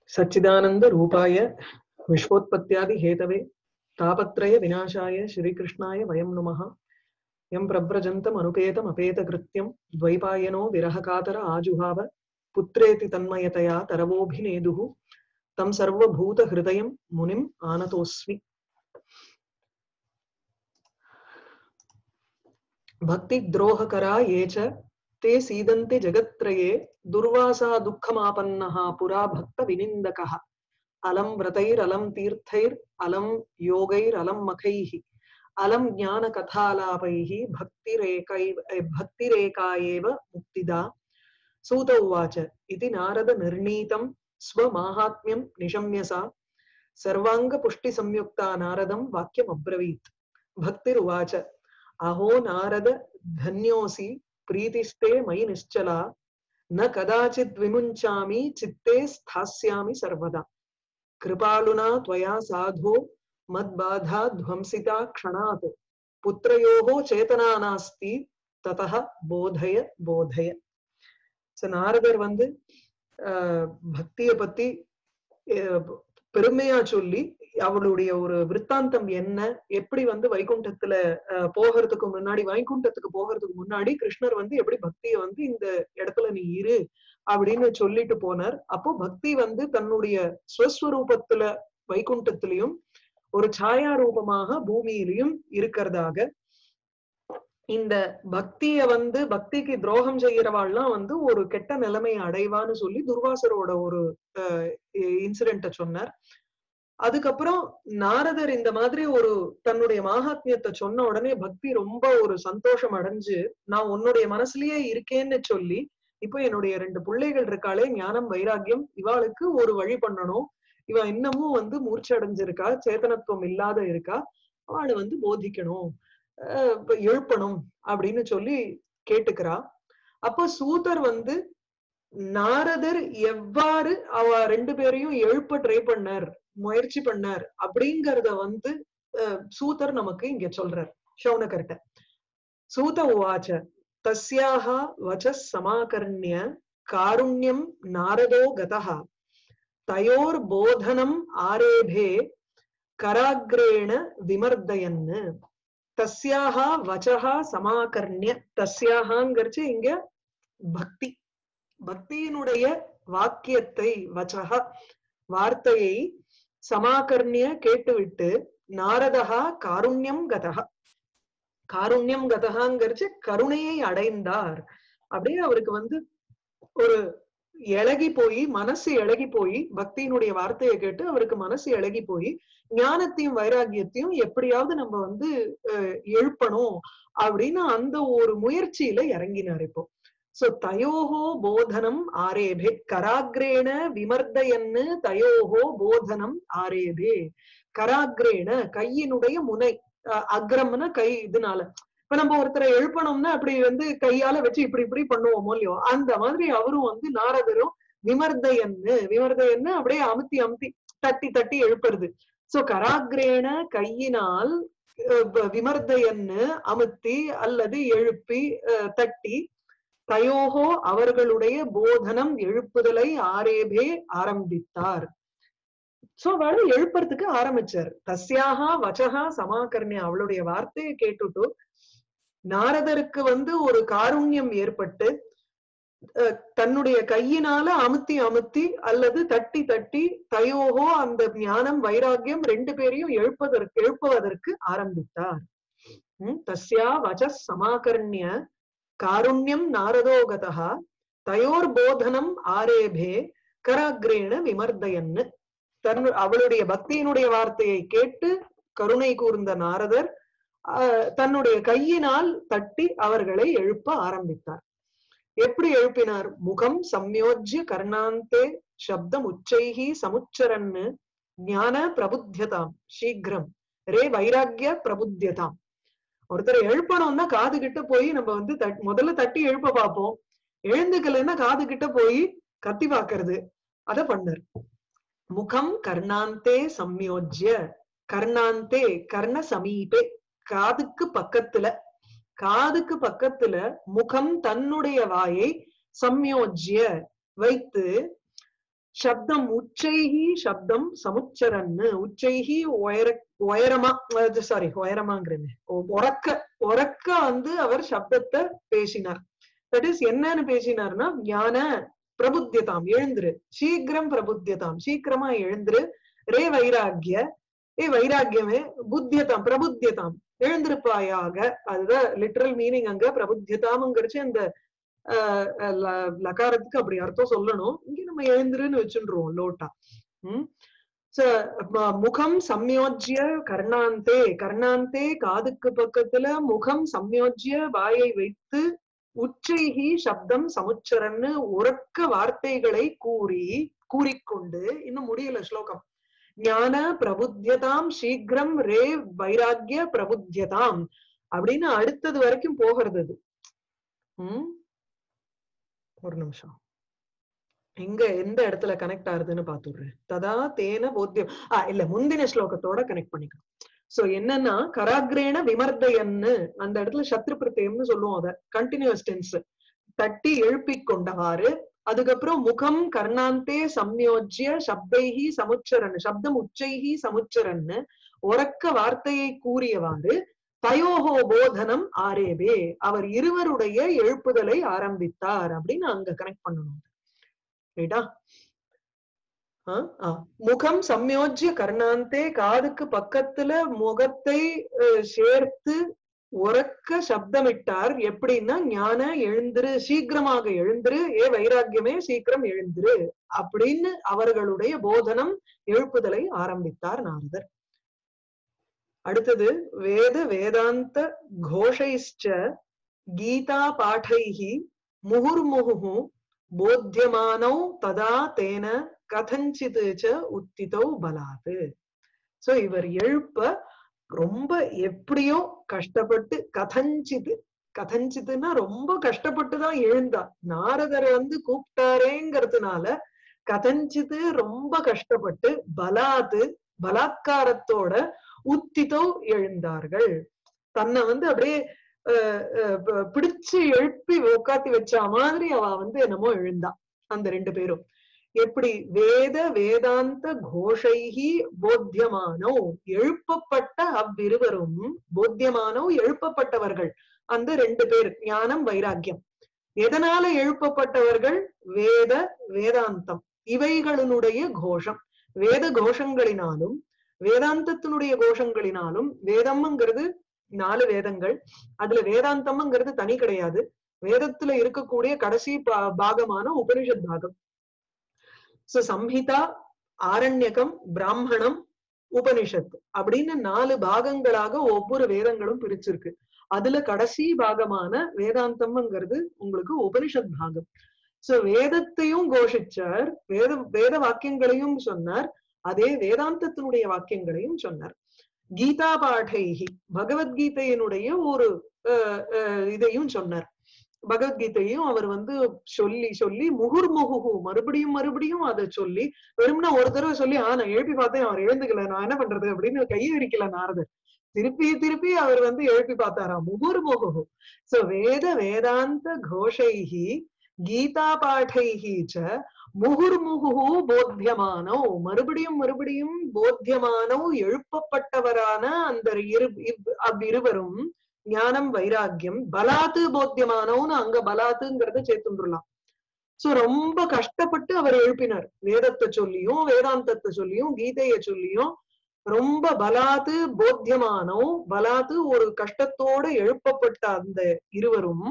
सच्चिदानंद रूपाय विश्वोत्पत्त्यादि Hathaway तापत्रय विनाशाय श्रीकृष्णाय वयं नुमः यं प्रव्रजन्तम् अनुपेतम् अपेतकृत्यं द्वैपायनो विरहकातर आजुहाव पुत्रेति तन्मयतया तरवोऽभिनेदुः तं सर्वभूतहृदयं मुनिम् आनतोऽस्मि भक्तिद्रोहकरा ये च ते सीदन्ति जगत्त्रये दुर्वासा दुःखमापन्नः पुरा भक्तविनिन्दकः अलं व्रतैरलं तीर्थैर् अलं योगैरलं मखैः अलं ज्ञानकथालापैः भक्तिरेकैव भक्तिरेका एव मुक्तिदा सूत उवाच इति नारदनिर्णीतं स्वमाहात्म्यं निशम्य सा सर्वाङ्गपुष्टिसंयुक्ता नारदं वाक्यमब्रवीत् भक्तिरुवाच अहो नारद धन्योऽसि प्रीतिस्ते मयि निश्चला न कदाचित् विमुञ्चामि चित्ते स्थास्यामि सर्वदा कृपालुना त्वया साधो मद्बाधा ध्वंसिता क्षणात् पुत्रयोः चेतना नास्ति ततः போதய போதய சோ நாரதர் வந்து பக்திய பத்தி பெருமையா சொல்லி அவளுடைய ஒரு விற்த்தாந்தம் என்ன எப்படி வந்து வைகுண்டத்துல போகிறதுக்கு முன்னாடி வைகுண்டத்துக்கு போகிறதுக்கு முன்னாடி கிருஷ்ணர் வந்து எப்படி பக்திய வந்து இந்த இடத்துல நீ இரு அப்படின்னு சொல்லிட்டு போனார் அப்போ பக்தி வந்து தன்னுடைய ஸ்வஸ்வரூபத்துல வைகுண்டத்திலையும் ஒரு சாயா ரூபமாக பூமியிலையும் இருக்கிறதாக இந்த பக்திய வந்து பக்திக்கு துரோகம் செய்யறவாள்லாம் வந்து ஒரு கெட்ட நிலைமையை அடைவான்னு சொல்லி துர்வாசரோட ஒரு இன்சிடென்ட சொன்னார் அதுக்கப்புறம் நாரதர் இந்த மாதிரி ஒரு தன்னுடைய மாகாத்மியத்தை சொன்ன உடனே பக்தி ரொம்ப ஒரு சந்தோஷம் அடைஞ்சு நான் உன்னுடைய மனசுலயே இருக்கேன்னு சொல்லி இப்போ என்னுடைய ரெண்டு பிள்ளைகள் இருக்காளே ஞானம் வைராக்கியம் இவாளுக்கு ஒரு வழி பண்ணணும் இவ இன்னமும் வந்து மூர்ச்சி அடைஞ்சிருக்கா சேத்தனத்துவம் இல்லாத இருக்கா அவளை வந்து போதிக்கணும் எழுப்பணும் அப்படின்னு சொல்லி கேட்டுக்கிறா அப்போ சூதர் வந்து நாரதர் எவ்வாறு அவ ரெண்டு பேரையும் எழுப்ப ட்ரை பண்ணார் முயற்சி பண்ணார் அப்படிங்கறத வந்து சூதர் நமக்கு இங்க சொல்றார் சௌனகர்ட்ட சூத உவாச்ச தஸ்யாக வச்ச சமாகர்ணிய காருண்யம் நாரதோ கதா தயோர் போதனம் ஆரேபே கராகிரேண விமர்தயன்னு தஸ்யாக வச்சகா சமாகர்ணிய தஸ்யாகங்கிறச்சு இங்க பக்தி பக்தியினுடைய வாக்கியத்தை வச்சகா வார்த்தையை சமாகர்ணிய கேட்டுவிட்டு நாரதா காருண்யம் கதகா காருண்யம் கதகாங்கிறச்சு கருணையை அடைந்தார் அப்படியே அவருக்கு வந்து ஒரு இழகி போய் மனசு இழகி போய் பக்தியினுடைய வார்த்தையை கேட்டு அவருக்கு மனசு இழகி போய் ஞானத்தையும் வைராகியத்தையும் எப்படியாவது நம்ம வந்து எழுப்பணும் அப்படின்னு அந்த ஒரு முயற்சியில இறங்கினார் இப்போ சோ தயோகோ போதனம் ஆரேபே கராகிரேண விமர்தயன்னு தயோகோ போதனம் ஆரேபே கராகிரேண கையினுடைய முனை அக்ரம்னா கை இதனால இப்ப நம்ம ஒருத்தரை எழுப்பணும்னா அப்படி வந்து கையால வச்சு இப்படி இப்படி பண்ணுவோமோ இல்லையோ அந்த மாதிரி அவரும் வந்து நாரதரும் விமர்தயன்னு விமர்தயன்னு அப்படியே அமுத்தி அமுத்தி தட்டி தட்டி எழுப்புறது சோ கராகிரேன கையினால் விமர்தயன்னு அமுத்தி அல்லது எழுப்பி தட்டி தயோகோ அவர்களுடைய போதனம் எழுப்புதலை ஆரேபே ஆரம்பித்தார் சோ அவளை எழுப்புறதுக்கு ஆரம்பிச்சார் தஸ்யாகா வச்சகா சமாகர்ணியா அவளுடைய வார்த்தையை கேட்டுட்டு நாரதருக்கு வந்து ஒரு காருண்யம் ஏற்பட்டு தன்னுடைய கையினால அமுத்தி அமுத்தி அல்லது தட்டி தட்டி தயோகோ அந்த ஞானம் வைராக்கியம் ரெண்டு பேரையும் எழுப்பதற்கு எழுப்புவதற்கு ஆரம்பித்தார் உம் தஸ்யா வச்ச சமாகர்ணிய காருண்யம் நாரதோகதா தயோர் போதனம் ஆரேபே கராகிரேண விமர்தயன்னு தன் அவளுடைய பக்தியினுடைய வார்த்தையை கேட்டு கருணை கூர்ந்த நாரதர் தன்னுடைய கையினால் தட்டி அவர்களை எழுப்ப ஆரம்பித்தார் எப்படி எழுப்பினார் முகம் சம்யோஜ்ய கர்ணாந்தே சப்தம் உச்சைகி சமுச்சரன்னு ஞான பிரபுத்தியதாம் சீக்கிரம் ரே வைராக்கிய பிரபுத்தியதாம் ஒருத்தரை எழுப்பணும்னா காது கிட்ட போய் நம்ம வந்து முதல்ல தட்டி எழுப்ப பார்ப்போம் எழுந்துக்கலைன்னா காது கிட்ட போய் கத்தி பாக்குறது அத பண்ணார் முகம் கர்ணாந்தே சம்யோஜ்ய கர்ணாந்தே கர்ண சமீபே காதுக்கு பக்கத்துல காதுக்கு பக்கத்துல முகம் தன்னுடைய வாயை சம்யோஜ்ய வைத்து சப்தம் உச்சைஹி சப்தம் சமுச்சரன்னு உச்சைஹி உயர உயரமா சாரி உயரமாங்கிறது உறக்க உறக்க வந்து அவர் சப்தத்தை பேசினார் தட் இஸ் என்னன்னு பேசினார்னா ஞான பிரபுத்தியதாம் எழுந்துரு சீக்கிரம் பிரபுத்தியதாம் சீக்கிரமா எழுந்துரு ரே வைராகிய ஏ வைராகியமே புத்தியதாம் பிரபுத்தியதாம் எழுந்திருப்பாயாக அதுதான் லிட்டரல் மீனிங் அங்க பிரபுத்தியதாம்ங்கிறச்சு அந்த லகாரத்துக்கு அப்படி அர்த்தம் சொல்லணும் இங்க நம்ம எழுந்துருன்னு வச்சுருவோம் லோட்டா உம் முகம் சம்யோஜ்ய கர்ணாந்தே கர்ணாந்தே காதுக்கு பக்கத்துல முகம் சம்யோஜ்ய வாயை வைத்து உச்சைகி சப்தம் சமுச்சரன்னு உறக்க வார்த்தைகளை கூறி கூறிக்கொண்டு இன்னும் முடியல ஸ்லோகம் ஞான பிரபுத்தியதாம் சீக்கிரம் ரே வைராகிய பிரபுத்தியதாம் அப்படின்னு அடுத்தது வரைக்கும் போகிறது அது உம் ஒரு நிமிஷம் எங்க எந்த இடத்துல கனெக்ட் ஆகுதுன்னு பாத்துடுறேன் ததா தேன போத்தியம் ஆஹ் இல்ல முந்தின ஸ்லோகத்தோட கனெக்ட் பண்ணிக்கணும் சோ என்னன்னா கராக்ரேண விமர்தயன்னு அந்த இடத்துல சத்ரு பிரத்யம்னு சொல்லுவோம் அத கண்டினியூஸ் டென்ஸ் தட்டி எழுப்பிக் கொண்டவாறு அதுக்கப்புறம் முகம் கர்ணாந்தே சம்யோஜ்ய சப்தைஹி சமுச்சரன் சப்தம் உச்சைஹி சமுச்சரன்னு உறக்க வார்த்தையை கூறியவாறு தயோஹோ போதனம் ஆரேபே அவர் இருவருடைய எழுப்புதலை ஆரம்பித்தார் அப்படின்னு அங்க கனெக்ட் பண்ணணும் ரைட்டா முகம் சம்யோஜ்ய கர்ணாந்தே காதுக்கு பக்கத்துல முகத்தை சேர்த்து உறக்க சப்தமிட்டார் எப்படின்னா ஞான எழுந்திரு சீக்கிரமாக எழுந்திரு ஏ வைராக்கியமே சீக்கிரம் எழுந்திரு அப்படின்னு அவர்களுடைய போதனம் எழுப்புதலை ஆரம்பித்தார் நாரதர் அடுத்தது வேத வேதாந்த கோஷைச்ச கீதா பாட்டைஹி முகுர்முகு போத்தியமானௌ ததா தேன கதஞ்சிது ச உத்திதௌ பலாது சோ இவர் எழுப்ப ரொம்ப எப்படியோ கஷ்டப்பட்டு கதஞ்சிது கதஞ்சித்துன்னா ரொம்ப கஷ்டப்பட்டுதான் எழுந்தா நாரதர் வந்து கூப்பிட்டாரேங்கிறதுனால கதஞ்சித்து ரொம்ப கஷ்டப்பட்டு பலாது பலாத்காரத்தோட உத்திதோ எழுந்தார்கள் தன்னை வந்து அப்படியே பிடிச்சு எழுப்பி உக்காத்தி வச்ச மாதிரி அவ வந்து என்னமோ எழுந்தா அந்த ரெண்டு பேரும் எப்படி வேத வேதாந்த கோஷைகி போத்தியமானோ எழுப்பப்பட்ட அவ்விருவரும் போத்தியமானோ எழுப்பப்பட்டவர்கள் அந்த ரெண்டு பேர் ஞானம் வைராக்கியம் எதனால எழுப்பப்பட்டவர்கள் வேத வேதாந்தம் இவைகளினுடைய கோஷம் வேத கோஷங்களினாலும் வேதாந்தத்தினுடைய கோஷங்களினாலும் வேதம்ங்கிறது நாலு வேதங்கள் அதுல வேதாந்தம்ங்கிறது தனி கிடையாது வேதத்துல இருக்கக்கூடிய கடைசி பாகமான உபனிஷத் பாகம் சோ சம்ஹிதா ஆரண்யகம் பிராமணம் உபனிஷத் அப்படின்னு நாலு பாகங்களாக ஒவ்வொரு வேதங்களும் பிரிச்சிருக்கு அதுல கடைசி பாகமான வேதாந்தம்ங்கிறது உங்களுக்கு உபனிஷத் பாகம் சோ வேதத்தையும் கோஷிச்சார் வேத வேத வாக்கியங்களையும் சொன்னார் அதே வேதாந்தத்தினுடைய வாக்கியங்களையும் சொன்னார் கீதா பாடைகி பகவத்கீதையினுடைய ஒரு இதையும் சொன்னார் பகவத்கீதையும் அவர் வந்து சொல்லி சொல்லி முகுர் முகுகு மறுபடியும் மறுபடியும் அதை சொல்லி வெறும்னா ஒரு தடவை சொல்லி ஆஹ் நான் எழுப்பி பார்த்தேன் அவர் எழுந்துக்கல நான் என்ன பண்றது அப்படின்னு கையை விரிக்கல நாரதர் திருப்பி திருப்பி அவர் வந்து எழுப்பி பார்த்தாராம் முகுர் முகுகு சோ வேத வேதாந்த கோஷைஹி கீதா பாடைஹி ச முகுர்முகு போத்தியமானோ மறுபடியும் மறுபடியும் போத்தியமானோ எழுப்பப்பட்டவரான அந்த இரு அவ்விருவரும் ஞானம் வைராக்கியம் பலாத்து போத்தியமானோன்னு அங்க பலாத்துங்கிறத சேர்த்துண்டுலாம் சோ ரொம்ப கஷ்டப்பட்டு அவர் எழுப்பினார் வேதத்தை சொல்லியும் வேதாந்தத்தை சொல்லியும் கீதைய சொல்லியும் ரொம்ப பலாத்து போத்தியமானோ பலாத்து ஒரு கஷ்டத்தோட எழுப்பப்பட்ட அந்த இருவரும்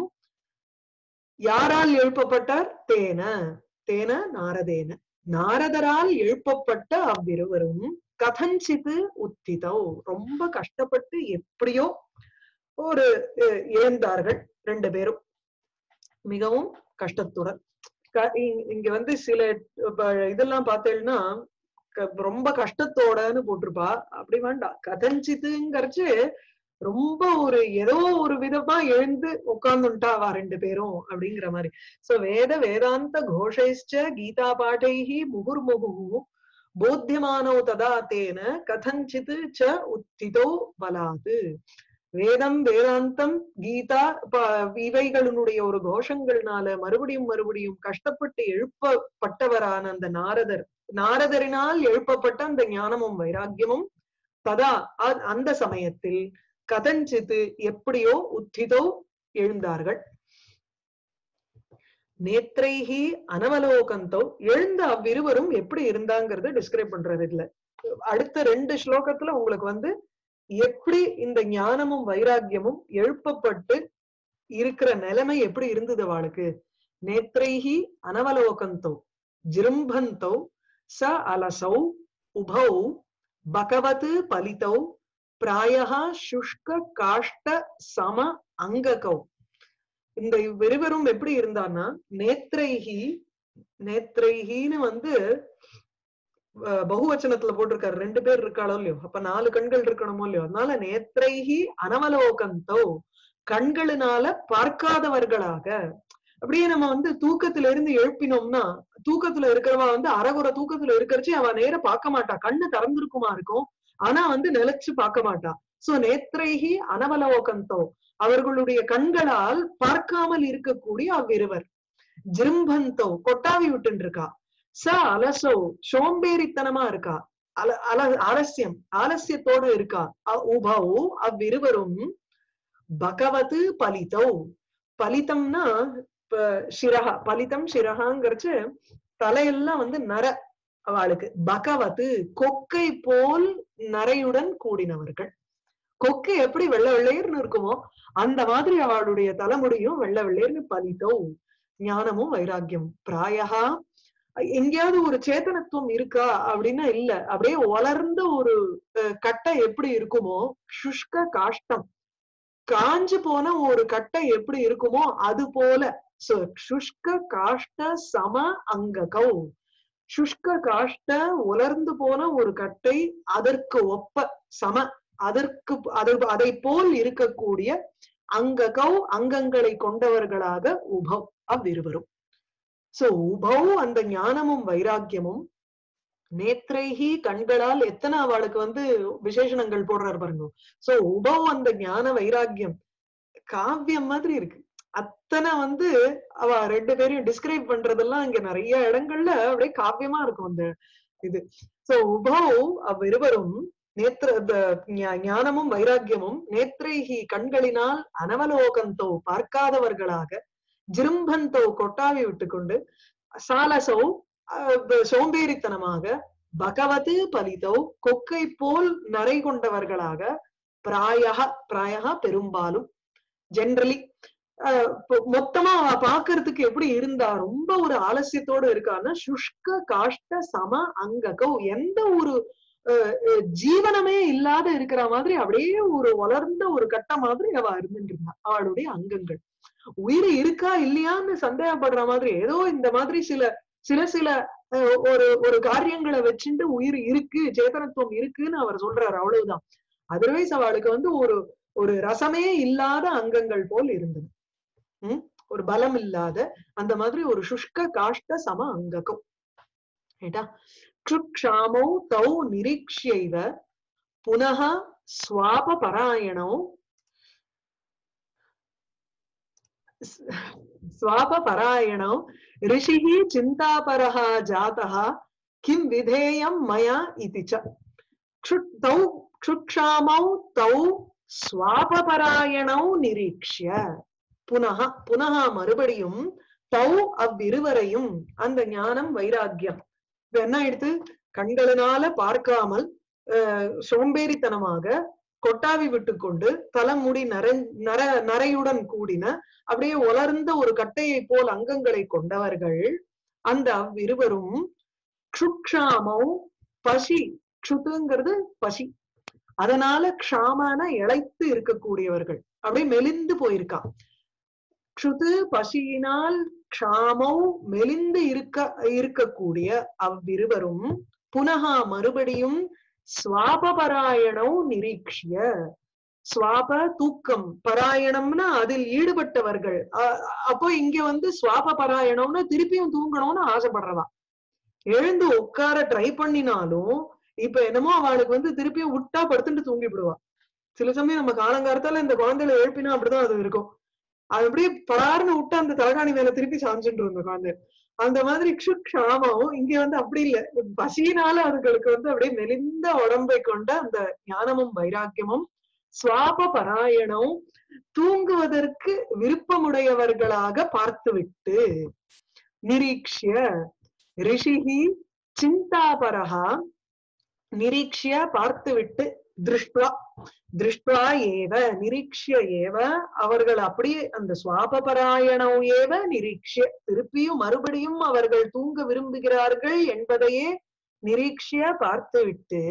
யாரால் எழுப்பப்பட்டார் தேன தேன நாரதேன நாரதரால் எழுப்பப்பட்ட அவ்விருவரும் கதஞ்சித்து உத்திதோ ரொம்ப கஷ்டப்பட்டு எப்படியோ ஒரு எழுந்தார்கள் ரெண்டு பேரும் மிகவும் கஷ்டத்துடன் இங்க வந்து சில இதெல்லாம் பார்த்தேன்னா ரொம்ப கஷ்டத்தோடன்னு போட்டிருப்பா அப்படி வேண்டாம் கதஞ்சித்துங்கிறச்சு ரொம்ப ஒரு ஏதோ ஒரு விதமா எழுந்து உட்கார்ந்துட்டாவா ரெண்டு பேரும் அப்படிங்கிற மாதிரி சோ வேத வேதாந்த கோஷைச்ச கீதா பாட்டைஹி முகுர்முகு போத்தியமானோ ததா தேன கதஞ்சித் ச உத்திதோ பலாது வேதம் வேதாந்தம் கீதா ப- இவைகளினுடைய ஒரு கோஷங்கள்னால மறுபடியும் மறுபடியும் கஷ்டப்பட்டு எழுப்பப்பட்டவரான அந்த நாரதர் நாரதரினால் எழுப்பப்பட்ட அந்த ஞானமும் வைராக்கியமும் ததா அ- அந்த சமயத்தில் கதஞ்சித்து எப்படியோ உத்திதோ எழுந்தார்கள் நேத்ரைஹி அனவலோகந்தோ எழுந்த அவ்விருவரும் எப்படி இருந்தாங்கிறத டிஸ்கிரைப் பண்றாரு இதுல அடுத்த ரெண்டு ஸ்லோகத்துல உங்களுக்கு வந்து எப்படி இந்த ஞானமும் வைராக்கியமும் எழுப்பப்பட்டு இருக்கிற நிலைமை எப்படி இருந்தது அவளுக்கு நேத்ரைஹி அனவலோகந்தோ ஜிரும்பந்தோ ச அலசௌ உபௌ பகவத் பலிதௌ பிராயः சுஷ்க காஷ்ட சம அங்ககௌ இந்த இவ்விருவரும் எப்படி இருந்தான்னா நேத்ரைஹி நேத்ரைஹின்னு வந்து அஹ், பகுவச்சனத்துல போட்டிருக்காரு ரெண்டு பேர் இருக்காளோ இல்லையோ அப்ப நாலு கண்கள் இருக்கணுமோ இல்லையோ அதனால நேத்ரைஹி அனவலோகந்தோ கண்களினால பார்க்காதவர்களாக அப்படியே நம்ம வந்து தூக்கத்துல இருந்து எழுப்பினோம்னா தூக்கத்துல இருக்கிறவா வந்து அறகுற தூக்கத்துல இருக்கிறச்சு அவ நேர பார்க்க மாட்டா கண்ணு திறந்திருக்குமா இருக்கும் ஆனா வந்து நிலைச்சு பார்க்க மாட்டா சோ நேத்ரைஹி அனவலோகந்தோ அவர்களுடைய கண்களால் பார்க்காமல் இருக்கக்கூடிய அவ்விருவர் ஜிரும்பந்தோ கொட்டாவி விட்டு இருக்கா ச அலசோ சோம்பேறித்தனமா இருக்கா அல அல ஆலசியம் ஆலசியத்தோட இருக்கா அ- உபௌ அவ்விருவரும் பகவத் பலிதௌ பலிதம்னா இப்ப சிரஹா பலிதம் சிரஹாங்கிறச்சு தலையெல்லாம் வந்து நர அவளுக்கு பகவத் கொக்கை போல் நரையுடன் கூடினவர்கள் கொக்கு எப்படி வெள்ளை வெள்ளையர்னு இருக்குமோ அந்த மாதிரி அவளுடைய தலைமுடியும் வெள்ளை வெள்ளையர்னு பலித்தோ ஞானமும் வைராக்கியம் பிராயகா எங்கேயாவது ஒரு சேத்தனத்துவம் இருக்கா அப்படின்னா இல்ல அப்படியே வளர்ந்த ஒரு அஹ், கட்டை எப்படி இருக்குமோ சுஷ்க காஷ்டம் காஞ்சு போன ஒரு கட்டை எப்படி இருக்குமோ அது போல சோ சுஷ்க காஷ்ட சம அங்ககௌ சுஷ்க காஷ்ட உலர்ந்து போன ஒரு கட்டை அதற்கு ஒப்ப சம அதற்கு அது அதை போல் இருக்கக்கூடிய அங்ககௌ அங்கங்களை கொண்டவர்களாக உபவ் அவ்விருவரும் சோ உபௌ அந்த ஞானமும் வைராக்கியமும் நேத்ரைஹி கண்களால் எத்தனை அவளுக்கு வந்து விசேஷணங்கள் போடுறாரு பாருங்க சோ உபௌ அந்த ஞான வைராக்கியம் காவியம் மாதிரி இருக்கு அத்தனை வந்து அவ ரெண்டு பேரையும் டிஸ்கிரைப் பண்றதெல்லாம் இங்க நிறைய இடங்கள்ல அப்படியே காவியமா இருக்கும் அந்த இது சோ உபௌ அவ்விருவரும் நேத்திர ப- ஞா- ஞானமும் வைராக்கியமும் நேத்ரைஹி கண்களினால் அனவலோகந்தோ பார்க்காதவர்களாக ஜிரும்பந்தோ கொட்டாவி விட்டுக்கொண்டு சாலசோ அஹ், ப- சோம்பேறித்தனமாக பகவத் பலிதோ கொக்கை போல் நரை கொண்டவர்களாக பிராயக பிராயகா பெரும்பாலும் ஜென்ரலி மொத்தமா அவ பாக்குறதுக்கு எப்படி இருந்தா ரொம்ப ஒரு ஆலசியத்தோட இருக்கான்னா சுஷ்க காஷ்ட சம அங்ககோ எந்த ஒரு அஹ், அஹ், ஜீவனமே இல்லாத இருக்கிற மாதிரி அப்படியே ஒரு வளர்ந்த ஒரு கட்ட மாதிரி அவ இருந்துட்டு இருந்தா அவளுடைய அங்கங்கள் உயிர் இருக்கா இல்லையான்னு சந்தேகப்படுற மாதிரி ஏதோ இந்த மாதிரி சில சில சில அஹ், ஒரு ஒரு காரியங்களை வச்சுட்டு உயிர் இருக்கு சேதனத்துவம் இருக்குன்னு அவர் சொல்றாரு அவ்வளவுதான் அதர்வைஸ் அவளுக்கு வந்து ஒரு ஒரு ரசமே இல்லாத அங்கங்கள் போல் இருந்தது உம் ஒரு பலம் இல்லாத அந்த மாதிரி ஒரு சுஷ்க காஷ்ட சம அங்ககம் ரைட்டா க்ஷாமௌ தௌ நிரீக்ஷைவ புனः ஸ்வாப பராயணோ ஸ்வாப பராயணோ ரிஷிः चिन्तापरः जातः किं विधेयं मया इति च क्षुत् तौ क्षुक्षामौ तौ ஸ்வாபபராயணௌ நிரீக்ஷ்ய புனக புனக மறுபடியும் தௌ அவ்விருவரையும் அந்த ஞானம் வைராக்கியம் இப்ப என்ன ஆயிடுத்து கண்களினால பார்க்காமல் அஹ், சோம்பேறித்தனமாக கொட்டாவி விட்டுக்கொண்டு தலைமுடி நர நர நரையுடன் கூடின அப்படியே உலர்ந்த ஒரு கட்டையை போல் அங்கங்களை கொண்டவர்கள் அந்த அவ்விருவரும் க்ஷுக்ஷாமௌ பசி க்ஷுதுங்கிறது பசி அதனால க்ஷாமான இழைத்து இருக்கக்கூடியவர்கள் அப்படியே மெலிந்து போயிருக்கா க்ஷுது பசியினால் க்ஷாமௌ மெலிந்து இருக்க இருக்கக்கூடிய அவ்விருவரும் புனகா மறுபடியும் ஸ்வாபபராயணௌ நிரீக்ஷிய ஸ்வாப தூக்கம் பராயணம்னா அதில் ஈடுபட்டவர்கள் அ- அப்போ இங்க வந்து ஸ்வாப பராயணம்னா திருப்பியும் தூங்கணும்னு ஆசைப்படுறதா எழுந்து உட்கார ட்ரை பண்ணினாலும் இப்ப என்னமோ அவளுக்கு வந்து திருப்பியும் விட்டா படுத்துட்டு தூங்கி விடுவா சில சமயம் நம்ம காலங்காலத்தால இந்த குழந்தையில எழுப்பினா அப்படிதான் அது இருக்கும் அது அப்படியே பலார்னு விட்டு அந்த தலகாணி மேல திருப்பி சாஞ்சுட்டு இருந்த குழந்தை அந்த மாதிரி க்ஷாமாவும் இங்க வந்து அப்படி இல்ல பசியினால அதுகளுக்கு வந்து அப்படியே மெலிந்த உடம்பை கொண்ட அந்த ஞானமும் வைராக்கியமும் சுவாப பராயணம் தூங்குவதற்கு விருப்பமுடையவர்களாக பார்த்துவிட்டு நிரீக்ஷிய ரிஷிகி சிந்தாபரகா நிரீக்ஷிய பார்த்துவிட்டு திருஷ்டுவா திருஷ்டுவா ஏவ நிரீக்ஷிய ஏவ அவர்கள் அப்படியே அந்த சுவாபபராயணம் ஏவ நிரீக்ஷிய திருப்பியும் மறுபடியும் அவர்கள் தூங்க விரும்புகிறார்கள் என்பதையே நிரீக்ஷிய பார்த்துவிட்டு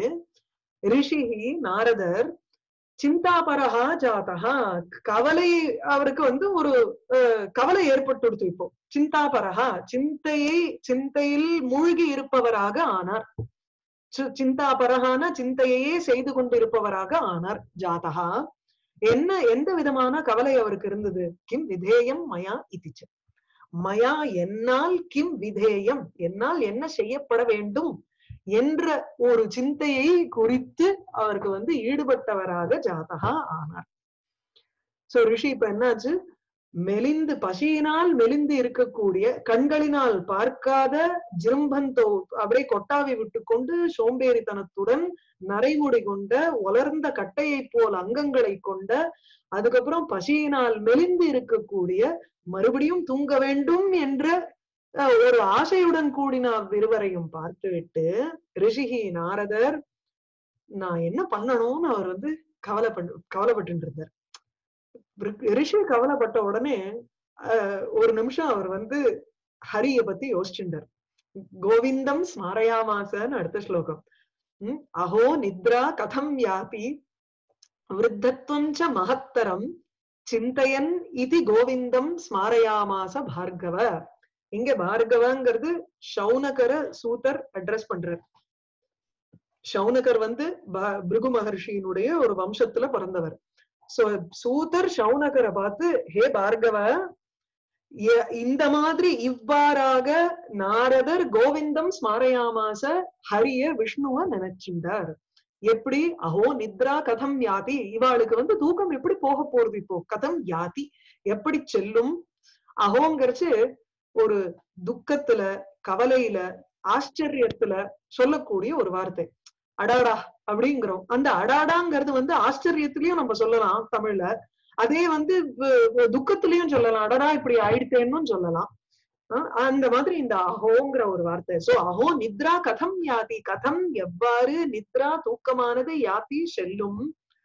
ரிஷிகி நாரதர் சிந்தாபரகா ஜாதகா கவலை அவருக்கு வந்து ஒரு அஹ், கவலை ஏற்பட்டுடுத்து இப்போ சிந்தாபரகா சிந்தையை சிந்தையில் மூழ்கி இருப்பவராக ஆனார் சி- சிந்தாபரகான சிந்தையையே செய்து கொண்டிருப்பவராக ஆனார் ஜாதகா என்ன எந்த விதமான கவலை அவருக்கு இருந்தது கிம் விதேயம் மயா இதிச்ச மயா என்னால் கிம் விதேயம் என்னால் என்ன செய்யப்பட வேண்டும் என்ற ஒரு சிந்தையை குறித்து அவருக்கு வந்து ஈடுபட்டவராக ஜாதகா ஆனார் சோ ரிஷி இப்ப என்னாச்சு மெலிந்து பசியினால் மெலிந்து இருக்கக்கூடிய கண்களினால் பார்க்காத ஜிரும்பந்தோ அப்படியே கொட்டாவி விட்டு கொண்டு சோம்பேறித்தனத்துடன் நரைமுடி கொண்ட உலர்ந்த கட்டையை போல் அங்கங்களை கொண்ட அதுக்கப்புறம் பசியினால் மெலிந்து இருக்கக்கூடிய மறுபடியும் தூங்க வேண்டும் என்ற அஹ், ஒரு ஆசையுடன் கூடின அவ்விருவரையும் பார்த்துவிட்டு ரிஷிகி நாரதர் நான் என்ன பண்ணணும்னு அவர் வந்து கவலை பண்ண கவலைப்பட்டு இருந்தார் ரி- ரிஷி கவலைப்பட்ட உடனே அஹ், ஒரு நிமிஷம் அவர் வந்து ஹரிய பத்தி யோசிச்சுட்டார் கோவிந்தம் ஸ்மாரயாமாசன்னு அடுத்த ஸ்லோகம் உம் அஹோ நித்ரா கதம் யாதி விருத்தத்வம் ச மகத்தரம் சிந்தையன் இது கோவிந்தம் ஸ்மாரயாமாச பார்கவ இங்க பார்கவங்கிறது சௌனகர சூதர் அட்ரஸ் பண்றார் சௌனகர் வந்து ப- பிருகு மகர்ஷியினுடைய ஒரு வம்சத்துல பிறந்தவர் சோ சூதர் சௌனகரை பார்த்து ஹே பார்கவ எ- இந்த மாதிரி இவ்வாறாக நாரதர் கோவிந்தம் ஸ்மாரயாமாச ஹரிய விஷ்ணுவ நினைச்சிருந்தார் எப்படி அஹோ நித்ரா கதம் யாதி இவாளுக்கு வந்து தூக்கம் எப்படி போக போறது இப்போ கதம் யாதி எப்படி செல்லும் அஹோங்கிறச்சு ஒரு துக்கத்துல கவலையில ஆச்சரியத்துல சொல்லக்கூடிய ஒரு வார்த்தை அடாடா அப்படிங்கிறோம் அந்த அடாடாங்கிறது வந்து ஆச்சரியத்திலயும் நம்ம சொல்லலாம் தமிழ்ல அதே வந்து வ- வ- துக்கத்திலயும் சொல்லலாம் அடடா இப்படி ஆயிடுத்தேன்னு சொல்லலாம் அஹ் அந்த மாதிரி இந்த அஹோங்கிற ஒரு வார்த்தை சோ அஹோ நித்ரா கதம் யாதி கதம் எவ்வாறு நித்ரா தூக்கமானது யாதி செல்லும்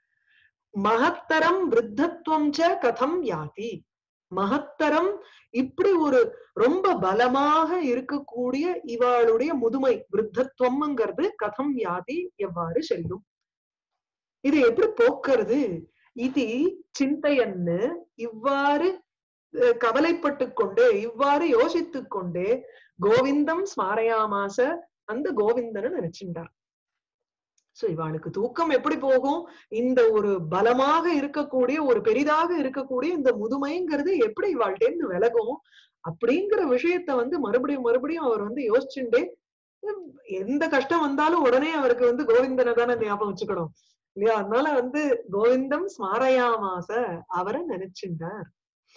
மகத்தரம் விருத்தத்துவம் ச கதம் யாதி மகத்தரம் இப்படி ஒரு ரொம்ப பலமாக இருக்கக்கூடிய இவாளுடைய முதுமை விருத்தத்துவம்ங்கிறது கதம் யாதி எவ்வாறு செல்லும் இது எப்படி போக்குறது இது சிந்தையன்னு இவ்வாறு அஹ், கவலைப்பட்டு கொண்டே இவ்வாறு யோசித்துக் கொண்டே கோவிந்தம் ஸ்மாரயாமாச அந்த கோவிந்தனை நினைச்சின்றார் சோ இவாளுக்கு தூக்கம் எப்படி போகும் இந்த ஒரு பலமாக இருக்கக்கூடிய ஒரு பெரிதாக இருக்கக்கூடிய இந்த முதுமைங்கிறது எப்படி இவாள்கிட்ட இருந்து விலகும் அப்படிங்கிற விஷயத்த வந்து மறுபடியும் மறுபடியும் அவர் வந்து யோசிச்சுட்டே உம், எந்த கஷ்டம் வந்தாலும் உடனே அவருக்கு வந்து கோவிந்தனை தானே ஞாபகம் வச்சுக்கணும் இல்லையா அதனால வந்து கோவிந்தம் ஸ்மாரயாமாச அவரை நினைச்சிருந்தார்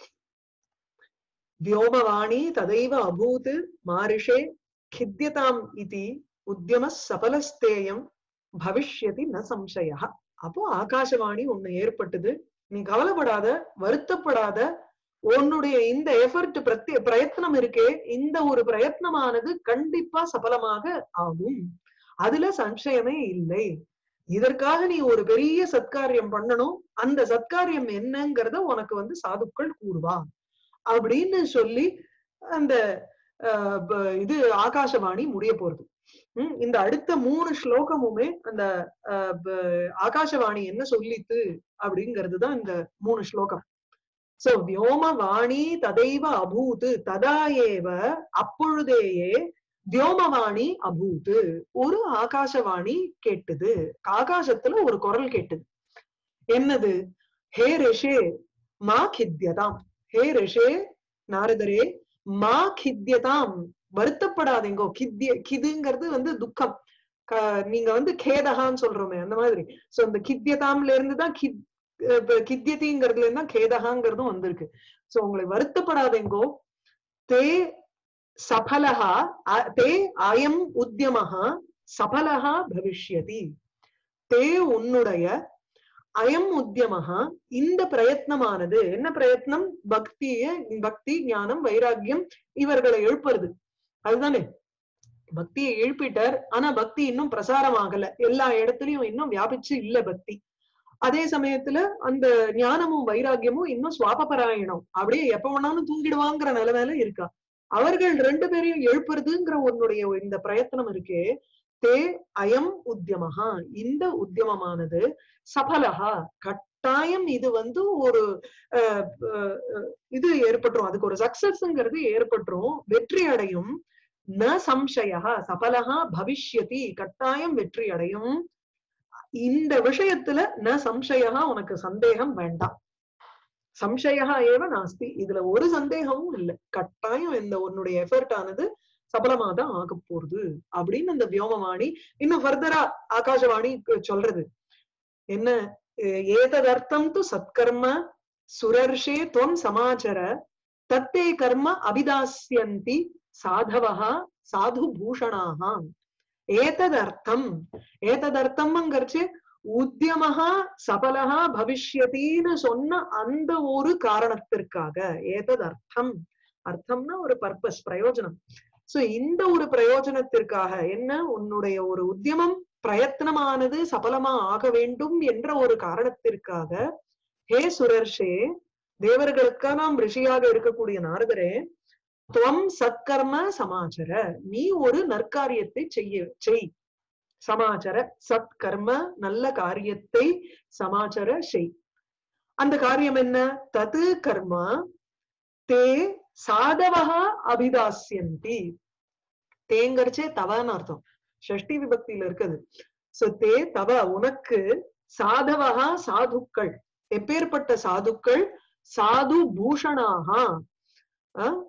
வியோமவாணி ததைவ அபூத் மாரிஷே கித்தியதாம் இதி உத்தியம சபலஸ்தேயம் பவிஷ்யதி ந சம்சய அப்போ ஆகாசவாணி ஒண்ணு ஏற்பட்டது நீ கவலைப்படாத வருத்தப்படாத உன்னுடைய இந்த எஃபர்ட் பிரத்தி பிரயத்னம் இருக்கே இந்த ஒரு பிரயத்னமானது கண்டிப்பா சபலமாக ஆகும் அதுல சம்சயமே இல்லை இதற்காக நீ ஒரு பெரிய சத்காரியம் பண்ணணும் அந்த சத்காரியம் என்னங்கிறத உனக்கு வந்து சாதுக்கள் கூறுவா அப்படின்னு சொல்லி அந்த ஆஹ் ப- இது ஆகாசவாணி முடிய போறது உம் இந்த அடுத்த மூணு ஸ்லோகமுமே அந்த ஆஹ் ப- ஆகாசவாணி என்ன சொல்லித்து அப்படிங்கிறது தான் இந்த மூணு ஸ்லோகம் சோ வியோமவாணி ததைவ அபூத் ததா ஏவ அப்பொழுதேயே வியோமவாணி அபூத் ஒரு ஆகாசவாணி கேட்டது ஆகாசத்துல ஒரு குரல் கேட்டது என்னது ஹே ரிஷே மா கித்யதாம் ஹே ரிஷே நாரதரே மா கித்யதாம் வருத்தப்படாதீங்கோ கித்ய கிதுங்கிறது வந்து துக்கம் க- நீங்க வந்து கேதகான்னு சொல்றோமே அந்த மாதிரி சோ இந்த கித்தியதாம்ல இருந்து தான் கித் அஹ் இப்ப கித்தியதிங்கிறதுல இருந்து தான் கேதகாங்கிறதும் வந்திருக்கு சோ உங்களை வருத்தப்படாதீங்கோ தே சபலஹா அ- தே அயம் உத்தியமஹா சபலஹா பவிஷ்யதி தே உன்னுடைய அயம் உத்தியமஹா இந்த பிரயத்னமானது என்ன பிரயத்னம் பக்திய பக்தி ஞானம் வைராக்கியம் இவர்களை எழுப்புறது அதுதானே பக்தியை எழுப்பிட்டார் ஆனா பக்தி இன்னும் பிரசாரம் ஆகல எல்லா இடத்துலயும் இன்னும் வியாபிச்சு இல்ல பக்தி அதே சமயத்துல அந்த ஞானமும் வைராக்கியமும் இன்னும் சுவாபபராயணம் அப்படியே எப்ப வேணாலும் தூங்கிடுவாங்கிற நிலைமையில இருக்கா அவர்கள் ரெண்டு பேரையும் எழுப்புறதுங்கிற உன்னுடைய இந்த பிரயத்தனம் இருக்கே தே அயம் உத்தியமஹா இந்த உத்தியமமானது சபலஹா கட்டாயம் இது வந்து ஒரு அஹ், அஹ், அஹ், இது ஏற்பட்டுரும் அதுக்கு ஒரு சக்சஸ்ங்கிறது ஏற்பட்டுரும் வெற்றி அடையும் ந சம்சயா சபலஹா பவிஷ்யதி கட்டாயம் வெற்றி அடையும் இந்த விஷயத்துல ந சம்சயா உனக்கு சந்தேகம் வேண்டாம் சம்சயா ஏவ நாஸ்தி இதுல ஒரு சந்தேகமும் இல்லை கட்டாயம் இந்த உன்னுடைய எஃபர்ட் ஆனது சபலமா தான் ஆக போறது அப்படின்னு அந்த வியோமவாணி இன்னும் ஃபர்தரா ஆகாசவாணி சொல்றது என்ன அஹ் ஏததர்த்தம் து சத்கர்ம சுரர்ஷே துவம் சமாச்சர தத்தே கர்ம அபிதாஸ்யந்தி சாதவஹா சாது பூஷணாக ஏததர்த்தம் ஏததர்த்தம்ங்கிறச்சு உத்தியமஹா சபலஹா பவிஷ்யத்தின்னு சொன்ன அந்த ஒரு காரணத்திற்காக ஏததர்த்தம் அர்த்தம்னா ஒரு பர்பஸ் பிரயோஜனம் சோ இந்த ஒரு பிரயோஜனத்திற்காக என்ன உன்னுடைய ஒரு உத்தியமம் பிரயத்தனமானது சபலமா ஆக வேண்டும் என்ற ஒரு காரணத்திற்காக ஹே சுரர்ஷே தேவர்களுக்கெல்லாம் ரிஷியாக இருக்கக்கூடிய நாரதரே துவம் சத்கர்ம சமாச்சர நீ ஒரு நற்காரியத்தை செய்ய செய் சமாச்சர சத்கர்ம நல்ல காரியத்தை சமாச்சர செய் அந்த காரியம் என்ன தது கர்மா தே சாதவகா அபிதாசியந்தி தேங்கரிச்சே தவன்னு அர்த்தம் ஷஷ்டி விபக்தியில இருக்குது சோ தே தவ உனக்கு சாதவகா சாதுக்கள் எப்பேற்பட்ட சாதுக்கள் சாது பூஷணாகா அஹ்,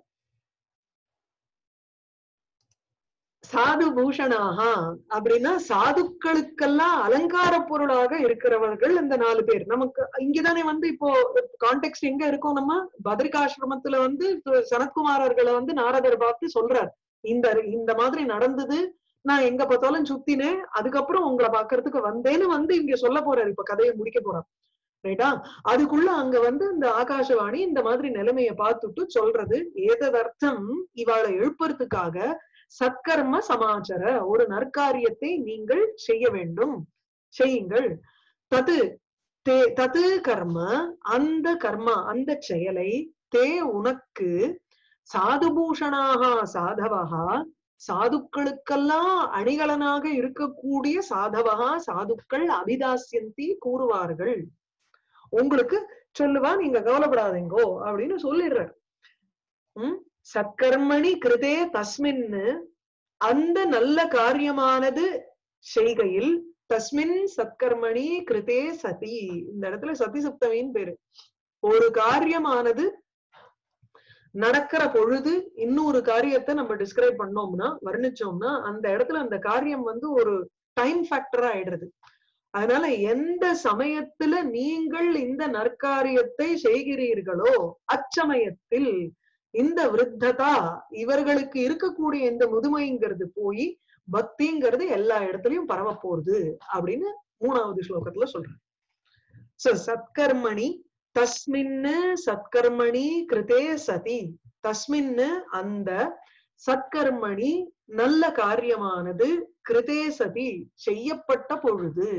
சாது பூஷணாகா அப்படின்னா சாதுக்களுக்கெல்லாம் அலங்கார பொருளாக இருக்கிறவர்கள் இந்த நாலு பேர் நமக்கு இங்கதானே வந்து இப்போ கான்டெக்ட் எங்க இருக்கோம் நம்ம பத்ரிகாசிரமத்துல வந்து சனத்குமாரர்களை வந்து நாரதர் பார்த்து சொல்றார் இந்த இந்த மாதிரி நடந்தது நான் எங்க பார்த்தாலும் சுத்தினேன் அதுக்கப்புறம் உங்களை பாக்குறதுக்கு வந்தேன்னு வந்து இங்க சொல்ல போறாரு இப்ப கதையை முடிக்க போறார் ரைட்டா அதுக்குள்ள அங்க வந்து இந்த ஆகாசவாணி இந்த மாதிரி நிலைமைய பார்த்துட்டு சொல்றது ஏததர்த்தம் இவாளை எழுப்புறதுக்காக சத்கர்ம சமாச்சார ஒரு நற்காரியத்தை நீங்கள் செய்ய வேண்டும் செய்யுங்கள் தது தே தது கர்ம அந்த கர்மா அந்த செயலை தே உனக்கு சாதுபூஷணாக சாதவகா சாதுக்களுக்கெல்லாம் அணிகலனாக இருக்கக்கூடிய சாதவகா சாதுக்கள் அபிதாசியந்தி கூறுவார்கள் உங்களுக்கு சொல்லுவா நீங்க கவலைப்படாதீங்கோ அப்படின்னு சொல்லிடுறார் உம் சத்கர்மணி கிருதே தஸ்மின்னு அந்த நல்ல காரியமானது செய்கையில் தஸ்மின் சத்கர்மணி கிருதே சதி இந்த இடத்துல சதி சப்தமின்னு பேரு ஒரு காரியமானது நடக்கிற பொழுது இன்னொரு காரியத்தை நம்ம டிஸ்கிரைப் பண்ணோம்னா வர்ணிச்சோம்னா அந்த இடத்துல அந்த காரியம் வந்து ஒரு டைம் ஃபேக்டரா ஆயிடுறது அதனால எந்த சமயத்துல நீங்கள் இந்த நற்காரியத்தை செய்கிறீர்களோ அச்சமயத்தில் இந்த விருத்ததா இவர்களுக்கு இருக்கக்கூடிய இந்த முதுமைங்கிறது போய் பக்திங்கிறது எல்லா இடத்துலயும் பரவ போறது அப்படின்னு மூணாவது ஸ்லோகத்துல சொல்றேன் சோ சத்கர்மணி தஸ்மின்னு சத்கர்மணி கிருதே சதி தஸ்மின்னு அந்த சத்கர்மணி நல்ல காரியமானது கிருதே சதி செய்யப்பட்ட பொழுது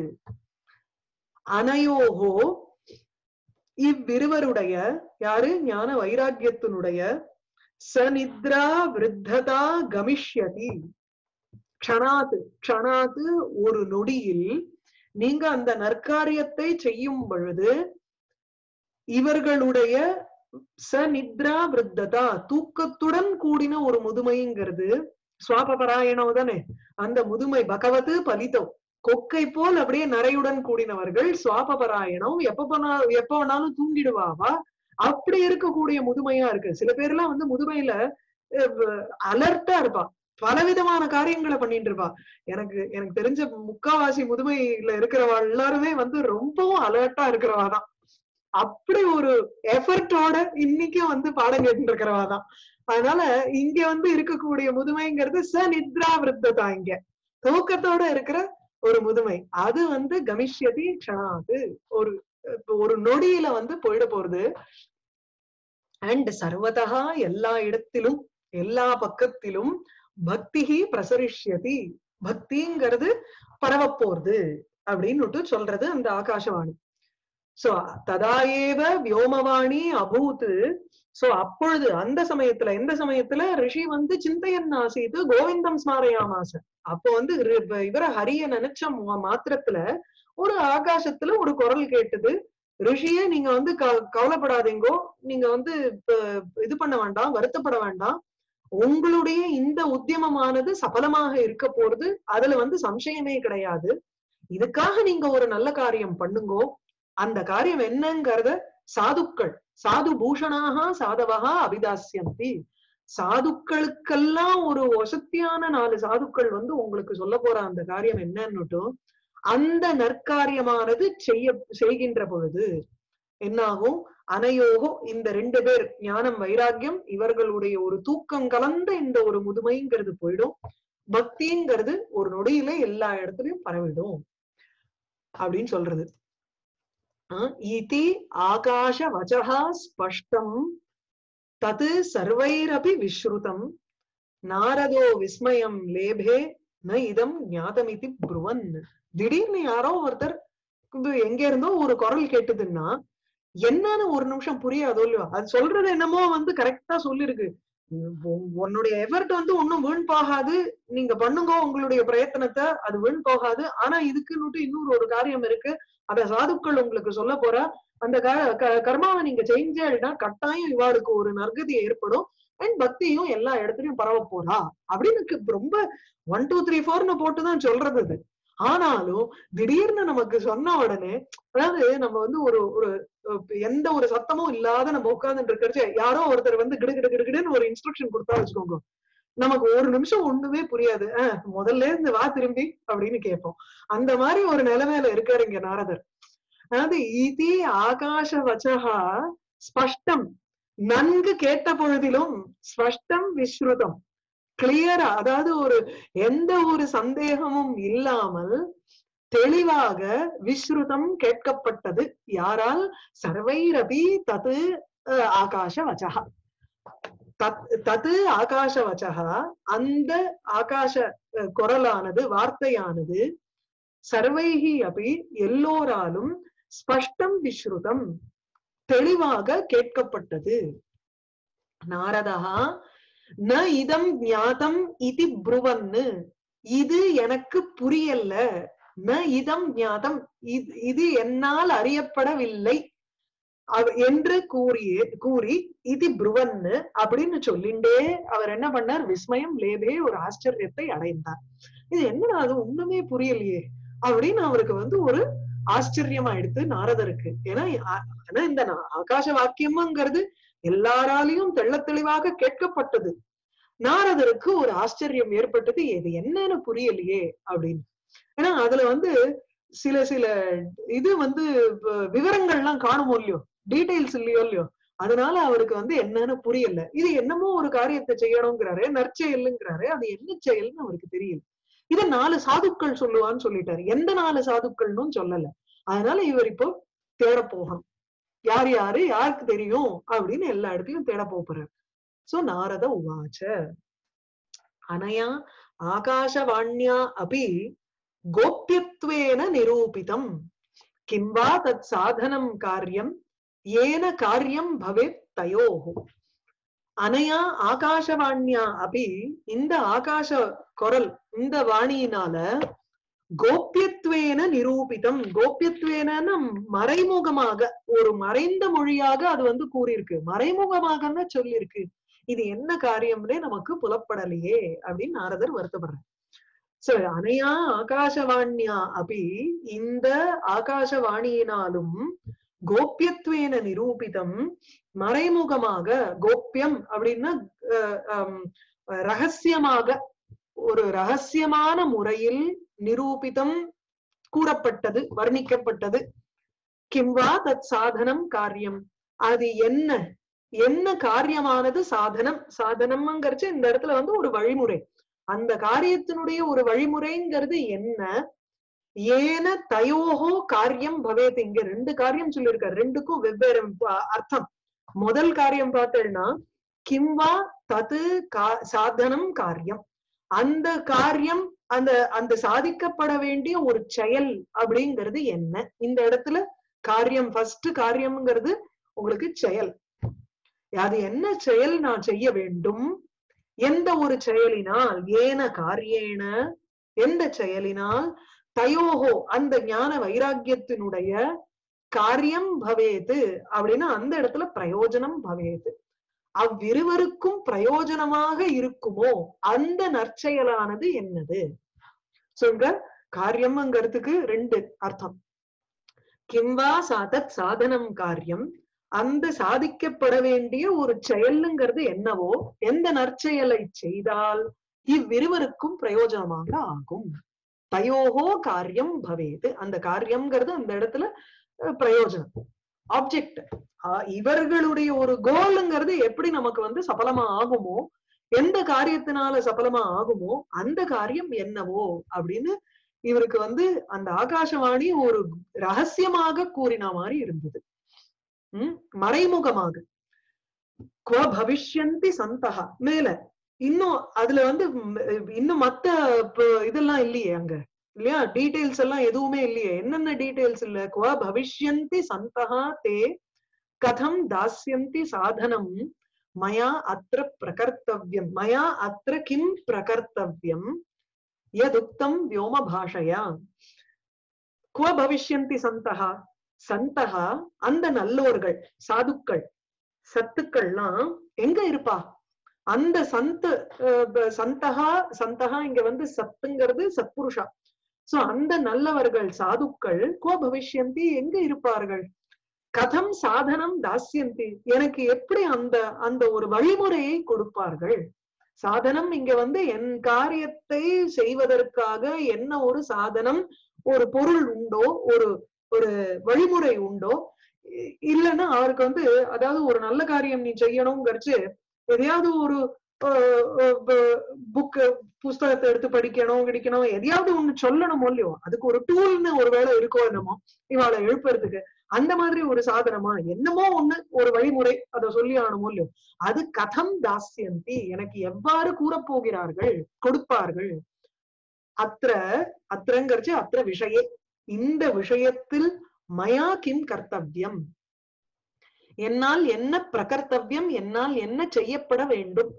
அனயோகோ இவ்விருவருடைய யாரு ஞான வைராக்கியத்தினுடைய சநித்ரா விருத்ததா கமிஷ்யதி க்ஷணாத்து க்ஷணாத்து ஒரு நொடியில் நீங்க அந்த நற்காரியத்தை செய்யும் பொழுது இவர்களுடைய சநித்ரா விருத்ததா தூக்கத்துடன் கூடின ஒரு முதுமைங்கிறது சுவாபபராயணம் தானே அந்த முதுமை பகவத்து பலிதம் கொக்கை போல் அப்படியே நரையுடன் கூடினவர்கள் சுவாபபராயணம் எப்ப போனா எப்ப வேணாலும் தூங்கிடுவாவா அப்படி இருக்கக்கூடிய முதுமையா இருக்கு சில பேர்லாம் வந்து முதுமையில அலர்ட்டா இருப்பா பலவிதமான காரியங்களை பண்ணிட்டு இருப்பா எனக்கு எனக்கு தெரிஞ்ச முக்காவாசி முதுமையில இருக்கிறவா எல்லாருமே வந்து ரொம்பவும் அலர்ட்டா இருக்கிறவா தான் அப்படி ஒரு எஃபர்ட்டோட இன்னைக்கும் வந்து பாடம் கேட்டு இருக்கிறவா தான் அதனால இங்க வந்து இருக்கக்கூடிய முதுமைங்கிறது ச நித்ரா விருத்ததா இங்க தூக்கத்தோட இருக்கிற ஒரு முதுமை அது வந்து கமிஷ்யதி க்ஷணாது ஒரு ஒரு நொடியில வந்து போயிட போறது அண்ட் சர்வதா எல்லா இடத்திலும் எல்லா பக்கத்திலும் பக்திஹி பிரசரிஷ்யதி பக்திங்கிறது பரவப்போறது அப்படின்னுட்டு சொல்றது அந்த ஆகாசவாணி சோ ததா ஏவ வியோமவாணி அபூத்து சோ அப்பொழுது அந்த சமயத்துல எந்த சமயத்துல ரிஷி வந்து சிந்தையன் ஆசீது கோவிந்தம் ஸ்மாரையாமாச அப்போ வந்து ரி- இவர ஹரிய நினைச்ச மா- மாத்திரத்துல ஒரு ஆகாசத்துல ஒரு குரல் கேட்டது ரிஷியே நீங்க வந்து க- கவலைப்படாதீங்கோ நீங்க வந்து இப்ப இது பண்ண வேண்டாம் வருத்தப்பட வேண்டாம் உங்களுடைய இந்த உத்தியமமானது சபலமாக இருக்க போறது அதுல வந்து சம்சயமே கிடையாது இதுக்காக நீங்க ஒரு நல்ல காரியம் பண்ணுங்கோ அந்த காரியம் என்னங்கறத சாதுக்கள் சாது பூஷணாக சாதவகா அபிதாசியந்தி சாதுக்களுக்கெல்லாம் ஒரு வசத்தியான நாலு சாதுக்கள் வந்து உங்களுக்கு சொல்ல போற அந்த காரியம் என்னன்னுட்டும் அந்த நற்காரியமானது செய்ய செய்கின்ற பொழுது என்னாகும் அனையோகோ இந்த ரெண்டு பேர் ஞானம் வைராக்கியம் இவர்களுடைய ஒரு தூக்கம் கலந்த இந்த ஒரு முதுமைங்கிறது போயிடும் பக்திங்கிறது ஒரு நொடியில எல்லா இடத்துலயும் பரவிடும் அப்படின்னு சொல்றது ஆஹ் இதி ஆகாஷ வச்சகா ஸ்பஷ்டம் தத் சர்வைரபி விஸ்ருதம் நாரதோ விஸ்மயம் லேபே ந இதம் ஞாதமிதி புருவன் திடீர்னு யாரோ ஒருத்தர் இது எங்க இருந்தோ ஒரு குரல் கேட்டுதுன்னா என்னன்னு ஒரு நிமிஷம் புரியாதோ இல்லையோ அது சொல்றது என்னமோ வந்து கரெக்டா சொல்லிருக்கு உன்- உன்னுடைய எஃபர்ட் வந்து ஒன்னும் வீண் போகாது நீங்க பண்ணுங்க உங்களுடைய பிரயத்தனத்தை அது வீண் போகாது ஆனா இதுக்குன்னுட்டு இன்னொரு ஒரு காரியம் இருக்கு அத சாதுக்கள் உங்களுக்கு சொல்ல போறா அந்த க- க- கர்மாவை நீங்க செஞ்சேன்னா கட்டாயம் இவாளுக்கு ஒரு நற்கதி ஏற்படும் அண்ட் பக்தியும் எல்லா இடத்துலயும் பரவ போறா அப்படின்னு கு- ரொம்ப ஒன் டூ த்ரீ ஃபோர்னு போட்டுதான் சொல்றது இது ஆனாலும் திடீர்னு நமக்கு சொன்ன உடனே அதாவது நம்ம வந்து ஒரு ஒரு அஹ், எந்த ஒரு சத்தமும் இல்லாத நம்ம உட்கார்ந்துட்டு இருக்கிறச்சு யாரோ ஒருத்தர் வந்து கிடு கிடு கிடுன்னு ஒரு இன்ஸ்ட்ரக்ஷன் கொடுத்தா வச்சுக்கோங்க நமக்கு ஒரு நிமிஷம் ஒண்ணுமே புரியாது அஹ், முதல்ல இருந்து வா திரும்பி அப்படின்னு கேட்போம் அந்த மாதிரி ஒரு நிலைமையில இருக்காரு இங்க நாரதர் அதாவது இதி ஆகாஷ வச்சகா ஸ்பஷ்டம் நன்கு கேட்ட பொழுதிலும் ஸ்பஷ்டம் விஸ்ருதம் கிளியரா அதாவது ஒரு எந்த ஒரு சந்தேகமும் இல்லாமல் தெளிவாக விஸ்ருதம் கேட்கப்பட்டது யாரால் சர்வைரபி தது அஹ், ஆகாஷ வச்சகா தத் தது ஆகாஷ வச்சகா அந்த ஆகாஷ அஹ், குரலானது வார்த்தையானது சர்வைகி அபி எல்லோராலும் ஸ்பஷ்டம் விஸ்ருதம் தெளிவாக கேட்கப்பட்டது நாரதா ந இதம் ஞாதம் இதி புருவன்னு இது எனக்கு புரியல ந இதம் ஞாதம் இது இது என்னால் அறியப்படவில்லை அவ- என்று கூறிய கூறி இது புருவன்னு அப்படின்னு சொல்லிண்டே அவர் என்ன பண்ணார் விஸ்மயம் லேபே ஒரு ஆச்சரியத்தை அடைந்தார் இது என்னடா அது ஒண்ணுமே புரியலையே அப்படின்னு அவருக்கு வந்து ஒரு ஆச்சரியமா எடுத்து நாரதருக்கு ஏன்னா ஆ- ஆனா இந்த நா- ஆகாச வாக்கியம்ங்கிறது எல்லாராலையும் தெள்ளத் தெளிவாக கேட்கப்பட்டது நாரதருக்கு ஒரு ஆச்சரியம் ஏற்பட்டது இது என்னன்னு புரியலையே அப்படின்னு ஏன்னா அதுல வந்து சில சில இது வந்து வ- விவரங்கள்லாம் காணுமோ இல்லையோ டீடைல்ஸ் இல்லையோ இல்லையோ அதனால அவருக்கு வந்து என்னன்னு புரியல இது என்னமோ ஒரு காரியத்தை செய்யணுங்கிறாரு நற்செயலுங்கிறாரு அது என்ன செயல்னு அவருக்கு தெரியல இத நாலு சாதுக்கள் சொல்லுவான்னு சொல்லிட்டாரு எந்த நாலு சாதுக்கள்னும் சொல்லல அதனால இவர் இப்போ தேட போகணும் யார் யாரு யாருக்கு தெரியும் அப்படின்னு எல்லா இடத்துலயும் தேட போறாரு சோ நாரத உவாச்ச அனயா ஆகாசவாண்யா அபி கோப்யத்வேன நிரூபிதம் கிம் வா தத் சாதனம் காரியம் ஏன காரியம் பவேத் தயோஹு அனயா ஆகாசவாண்யா அபி இந்த ஆகாச குரல் இந்த வாணியினால கோப்யத்வேன நிரூபிதம் கோப்யத்வேன மறைமுகமாக ஒரு மறைந்த மொழியாக அது வந்து கூறியிருக்கு மறைமுகமாக சொல்லியிருக்கு இது என்ன காரியம்னே நமக்கு புலப்படலையே அப்படின்னு நாரதர் வருத்தப்படுறார் சரி அனையா ஆகாசவாணியா அபி இந்த ஆகாசவாணியினாலும் கோப்யத்வேன நிரூபிதம் மறைமுகமாக கோப்யம் அப்படின்னா அஹ், ஹம், ரகசியமாக ஒரு ரகசியமான முறையில் நிரூபிதம் கூறப்பட்டது வர்ணிக்கப்பட்டது கிம்வா தத் சாதனம் காரியம் அது என்ன என்ன காரியமானது சாதனம் சாதனம்ங்கிறச்சு இந்த இடத்துல வந்து ஒரு வழிமுறை அந்த காரியத்தினுடைய ஒரு வழிமுறைங்கிறது என்ன ஏன தயோகோ காரியம் பவேத் இங்க ரெண்டு காரியம் சொல்லியிருக்காரு ரெண்டுக்கும் வெவ்வேறு அ- அர்த்தம் முதல் காரியம் பார்த்தேன்னா கிம்வா தது கா சாதனம் காரியம் அந்த காரியம் அந்த அந்த சாதிக்கப்பட வேண்டிய ஒரு செயல் அப்படிங்கிறது என்ன இந்த இடத்துல காரியம் ஃபர்ஸ்ட் காரியம்ங்கிறது உங்களுக்கு செயல் அது என்ன செயல் நான் செய்ய வேண்டும் எந்த ஒரு செயலினால் ஏன காரியேன எந்த செயலினால் தயோகோ அந்த ஞான வைராக்கியத்தினுடைய காரியம் பவேது அப்படின்னா அந்த இடத்துல பிரயோஜனம் பவேது அவ்விருவருக்கும் பிரயோஜனமாக இருக்குமோ அந்த நற்செயலானது என்னது சொல்ற காரியம்ங்கிறதுக்கு ரெண்டு அர்த்தம் கிம்வா சாதத் சாதனம் காரியம் அந்த சாதிக்கப்பட வேண்டிய ஒரு செயலுங்கிறது என்னவோ எந்த நற்செயலை செய்தால் இவ்விருவருக்கும் பிரயோஜனமாக ஆகும் தயோகோ காரியம் பவேது அந்த காரியம்ங்கிறது அந்த இடத்துல அஹ், பிரயோஜனம் ஆப்ஜெக்ட் இவர்களுடைய ஒரு கோலுங்கிறது எப்படி நமக்கு வந்து சபலமா ஆகுமோ எந்த காரியத்தினால சபலமா ஆகுமோ அந்த காரியம் என்னவோ அப்படின்னு இவருக்கு வந்து அந்த ஆகாசவாணி ஒரு ரகசியமாக கூறின மாதிரி இருந்தது உம் மறைமுகமாக குவ பவிஷ்யந்தி சந்தகா மேல இன்னும் அதுல வந்து ம், இன்னும் மத்த ப- இதெல்லாம் இல்லையே அங்க இல்லையா டீடைல்ஸ் எல்லாம் எதுவுமே இல்லையே என்னென்ன டீடைல்ஸ் இல்ல குவ பவிஷ்யந்தி சந்தகா தே கதம் தாஸ்யந்தி சாதனம் மயா அத்திர பிரகர்த்தவ்யம் மயா அத்திர கிம் பிரகர்த்தவ்யம் யதுக்தம் வியோம பாஷயா குவ பவிஷ்யந்தி சந்தகா சந்தகா அந்த நல்லோர்கள் சாதுக்கள் சத்துக்கள்லாம் எங்க இருப்பா அந்த சந்த அஹ், ப- சந்தகா சந்தகா இங்க வந்து சத்துங்கிறது சத்புருஷா சோ அந்த நல்லவர்கள் சாதுக்கள் கோ பவிஷ்யந்தி எங்க இருப்பார்கள் கதம் சாதனம் தாஸ்யந்தி எனக்கு எப்படி அந்த அந்த ஒரு வழிமுறையை கொடுப்பார்கள் சாதனம் இங்க வந்து என் காரியத்தை செய்வதற்காக என்ன ஒரு சாதனம் ஒரு பொருள் உண்டோ ஒரு ஒரு வழிமுறை உண்டோ இ- இல்லைன்னா அவருக்கு வந்து அதாவது ஒரு நல்ல காரியம் நீ செய்யணுங்கிறச்சு எதையாவது ஒரு புக் புஸ்தகத்தை எடுத்து படிக்கணும் கிடைக்கணும் எதையாவது ஒண்ணு சொல்லணும் இல்லையோ அதுக்கு ஒரு டூல்னு ஒரு வேலை இருக்கோ என்னமோ இவாளை எழுப்புறதுக்கு அந்த மாதிரி ஒரு சாதனமா என்னமோ ஒண்ணு ஒரு வழிமுறை அதை சொல்லி ஆகணுமோ இல்லையோ அது கதம் தாஸ்யந்தி எனக்கு எவ்வாறு கூறப் போகிறார்கள் கொடுப்பார்கள் அத்திர அத்திரங்கிறச்சு அத்திர விஷயே இந்த விஷயத்தில் மயா கிம் கர்த்தவ்யம் என்னால் என்ன பிரகர்த்தவ்யம் என்னால் என்ன செய்யப்பட வேண்டும்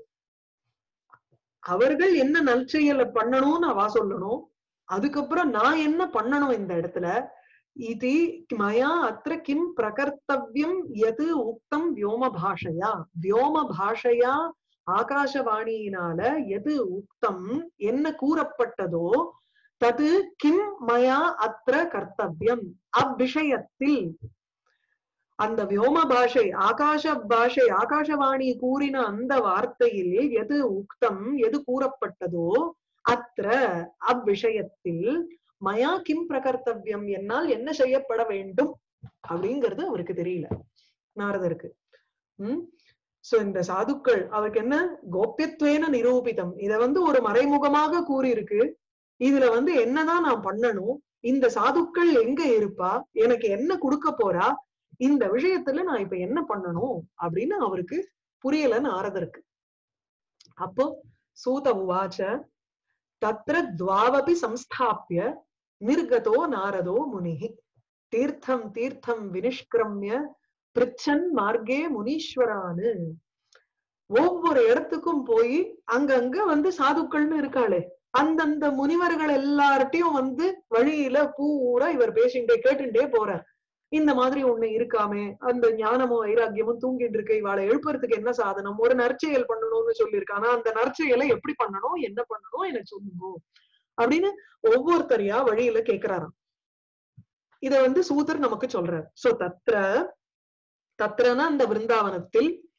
அவர்கள் என்ன நற்செயலை பண்ணணும்னு அவ சொல்லணும் அதுக்கப்புறம் நான் என்ன பண்ணணும் இந்த இடத்துல இது மயா அத்திர கிம் பிரகர்த்தவ்யம் எது உக்தம் வியோம பாஷையா வியோம பாஷையா ஆகாசவாணியினால எது உக்தம் என்ன கூறப்பட்டதோ தது கிம் மயா அத்திர கர்த்தவ்யம் அவ்விஷயத்தில் அந்த வியோம பாஷை ஆகாச பாஷை ஆகாசவாணி கூறின அந்த வார்த்தையில் எது உக்தம் எது கூறப்பட்டதோ அத்திர அவ்விஷயத்தில் மயா கிம் பிரகர்த்தவ்யம் என்னால் என்ன செய்யப்பட வேண்டும் அப்படிங்கிறது அவருக்கு தெரியல நாரதருக்கு உம் சோ இந்த சாதுக்கள் அவருக்கு என்ன கோப்பியத்துவேன நிரூபிதம் இத வந்து ஒரு மறைமுகமாக கூறியிருக்கு இதுல வந்து என்னதான் நான் பண்ணணும் இந்த சாதுக்கள் எங்க இருப்பா எனக்கு என்ன கொடுக்க போறா இந்த விஷயத்துல நான் இப்ப என்ன பண்ணணும் அப்படின்னு அவருக்கு புரியல நாரதருக்கு அப்போ சூத உவாச்ச தத்ர துவாவபி சம்ஸ்தாபிய நிர்கதோ நாரதோ முனிஹி தீர்த்தம் தீர்த்தம் வினிஷ்கிரமிய பிரிச்சன் மார்க்கே முனீஸ்வரானு ஒவ்வொரு இடத்துக்கும் போய் அங்கங்க வந்து சாதுக்கள்னு இருக்காளே அந்தந்த முனிவர்கள் எல்லார்ட்டையும் வந்து வழியில பூரா இவர் பேசிண்டே கேட்டுட்டே போறார் இந்த மாதிரி ஒண்ணு இருக்காமே அந்த ஞானமும் வைராக்கியமும் தூங்கிட்டு இருக்கு இவாளை எழுப்புறதுக்கு என்ன சாதனம் ஒரு நற்செயல் பண்ணணும்னு சொல்லியிருக்கானா அந்த நற்செயலை எப்படி பண்ணணும் என்ன பண்ணணும் எனக்கு சொல்லுங்க அப்படின்னு ஒவ்வொருத்தரையா வழியில கேக்குறாராம் இத வந்து சூதர் நமக்கு சொல்றார் சோ தத்ர தத்ரனா அந்த விருந்தாவனத்தில்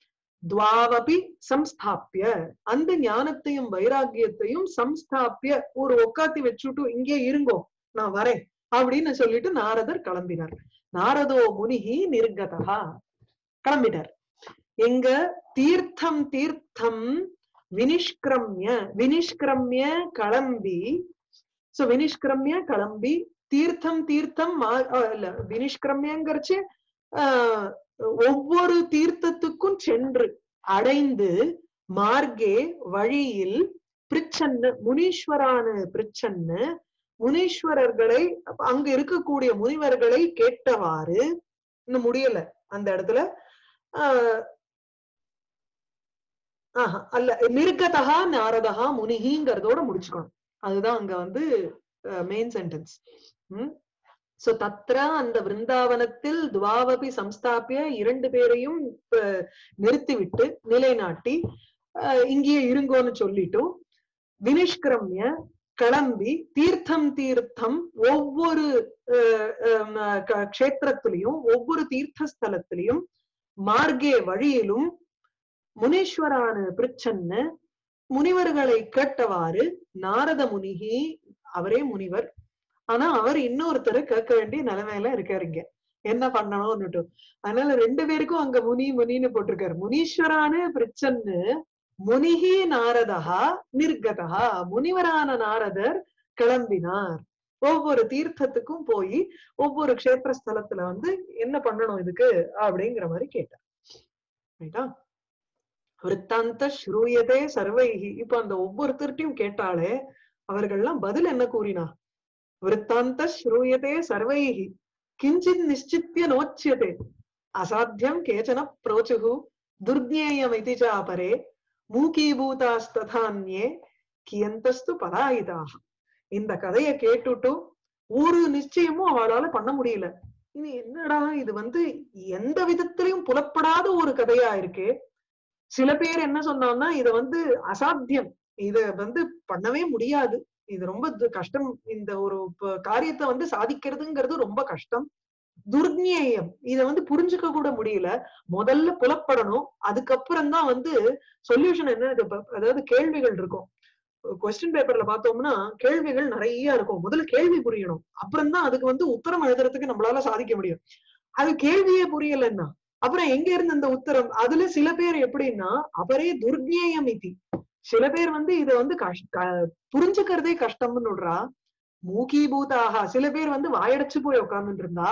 துவாவபி சம்ஸ்தாபிய அந்த ஞானத்தையும் வைராகியத்தையும் சம்ஸ்தாபிய ஒரு உக்காத்தி வச்சுட்டு இங்கே இருங்கோ நான் வரேன் அப்படின்னு சொல்லிட்டு நாரதர் கிளம்பினார் நாரதோ முனிகி நிர்கதா கிளம்பிட்டார் எங்க தீர்த்தம் தீர்த்தம் வினிஷ்கிரம்ய வினிஷ்கிரம்ய கிளம்பி சோ வினிஷ்கிரம்ய கிளம்பி தீர்த்தம் தீர்த்தம் மா- அஹ் இல்ல வினிஷ்கிரம்யங்கிறச்சு ஆஹ் ஒவ்வொரு தீர்த்தத்துக்கும் சென்று அடைந்து மார்க்கே வழியில் பிரிச்சன்னு முனீஸ்வரான பிரிச்சன்னு முனீஸ்வரர்களை அங்க இருக்கக்கூடிய முனிவர்களை கேட்டவாறு இன்னும் முடியல அந்த இடத்துல ஆஹ் ஆஹா அல்ல நிர்கதா நாரதா முனிகிங்கிறதோட முடிச்சுக்கணும் அதுதான் அங்க வந்து மெயின் சென்டென்ஸ் உம் சோ தத்ர அந்த விருந்தாவனத்தில் துவாவபி சம்ஸ்தாபிய இரண்டு பேரையும் அஹ், நிறுத்திவிட்டு நிலைநாட்டி அஹ், இங்கேயே இருங்கோன்னு சொல்லிட்டு வினிஷ்கிரம்ய கிளம்பி தீர்த்தம் தீர்த்தம் ஒவ்வொரு அஹ், அஹ், க- க்ஷேத்திரத்திலையும் ஒவ்வொரு தீர்த்த ஸ்தலத்திலையும் மார்க்கே வழியிலும் முனீஸ்வரான பிரிச்சன்னு முனிவர்களை கேட்டவாறு நாரத முனிகி அவரே முனிவர் ஆனா அவர் இன்னொருத்தரை கேட்க வேண்டிய நிலைமையில இருக்காரு இங்க என்ன பண்ணணும்னுட்டு அதனால ரெண்டு பேருக்கும் அங்க முனி முனின்னு போட்டிருக்காரு முனீஸ்வரான பிரிச்சன்னு முனிகி நாரதா நிர்கதா முனிவரான நாரதர் கிளம்பினார் ஒவ்வொரு தீர்த்தத்துக்கும் போய் ஒவ்வொரு க்ஷேத்திர ஸ்தலத்துல வந்து என்ன பண்ணணும் இதுக்கு அப்படிங்கிற மாதிரி கேட்டார் ரைட்டா விற்த்தாந்த ஸ்ரூயதே சர்வைகி இப்ப அந்த ஒவ்வொருத்தர்ட்டையும் கேட்டாலே அவர்கள்லாம் பதில் என்ன கூறினா விற்த்தாந்த ஸ்ரூயதே சர்வைகி கிஞ்சித் நிச்சித்ய நோச்சியதே அசாத்தியம் கேச்சன புரோச்சுகு துர்ஜேயம் இதி சாபரே மூகீபூதாஸ்ததான்யே கியந்தஸ்து பலாயுதாக இந்த கதையை கேட்டுட்டும் ஒரு நிச்சயமும் அவளால பண்ண முடியல இது என்னடா இது வந்து எந்த விதத்திலையும் புலப்படாத ஒரு கதையா இருக்கு சில பேர் என்ன சொன்னான்னா இத வந்து அசாத்தியம் இத வந்து பண்ணவே முடியாது இது ரொம்ப து- கஷ்டம் இந்த ஒரு ப- காரியத்தை வந்து சாதிக்கிறதுங்கிறது ரொம்ப கஷ்டம் துர்ஞேயம் இத வந்து புரிஞ்சுக்க கூட முடியல முதல்ல புலப்படணும் அதுக்கப்புறம் தான் வந்து சொல்யூஷன் என்ன இது ப- அதாவது கேள்விகள் இருக்கும் கொஸ்டின் பேப்பர்ல பார்த்தோம்னா கேள்விகள் நிறைய இருக்கும் முதல்ல கேள்வி புரியணும் அப்புறம் தான் அதுக்கு வந்து உத்தரம் எழுதுறதுக்கு நம்மளால சாதிக்க முடியும் அது கேள்வியே புரியலன்னா அப்புறம் எங்க இருந்து இந்த உத்தரம் அதுல சில பேர் எப்படின்னா அவரே துர்ஞேயம் இதி சில பேர் வந்து இத வந்து கஷ் க- புரிஞ்சுக்கிறதே கஷ்டம்னு விடுறா மூகீபூதாக சில பேர் வந்து வாயடைச்சு போய் உட்கார்ந்துட்டு இருந்தா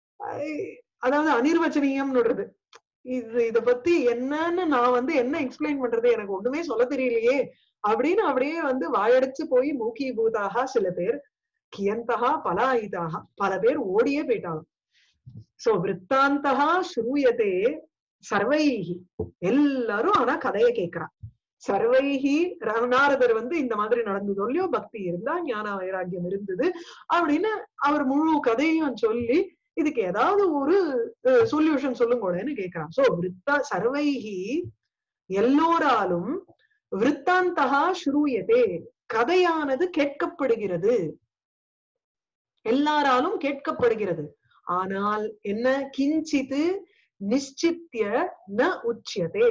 ஐ- அதாவது அனிர்வச்சனீயம்னு விடுறது இது இத பத்தி என்னன்னு நான் வந்து என்ன எக்ஸ்பிளைன் பண்றது எனக்கு ஒண்ணுமே சொல்ல தெரியலையே அப்படின்னு அப்படியே வந்து வாயடைச்சு போய் மூகீபூதாக சில பேர் கியந்தகா பலாயுதாக பல பேர் ஓடியே போயிட்டாங்க சோ விற்த்தாந்தகா ஸ்ரூயதே சர்வைஹி எல்லாரும் ஆனா கதையை கேட்கிறா சர்வைஹி நாரதர் வந்து இந்த மாதிரி நடந்ததோ இல்லையோ பக்தி இருந்தா ஞான வைராக்கியம் இருந்தது அப்படின்னு அவர் முழு கதையும் சொல்லி இதுக்கு ஏதாவது ஒரு சொல்யூஷன் சொல்லுங்களேன்னு கேட்கிறான் சோ விருத்தா சர்வைஹி எல்லோராலும் விற்த்தாந்தகா ஸ்ரூயதே கதையானது கேட்கப்படுகிறது எல்லாராலும் கேட்கப்படுகிறது ஆனால் என்ன கிஞ்சித்து நிச்சித்திய ந உச்சியதே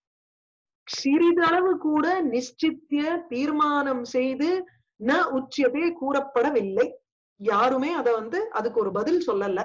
சிறிதளவு கூட நிச்சித்திய தீர்மானம் செய்து ந உச்சியதே கூறப்படவில்லை யாருமே அத வந்து அதுக்கு ஒரு பதில் சொல்லல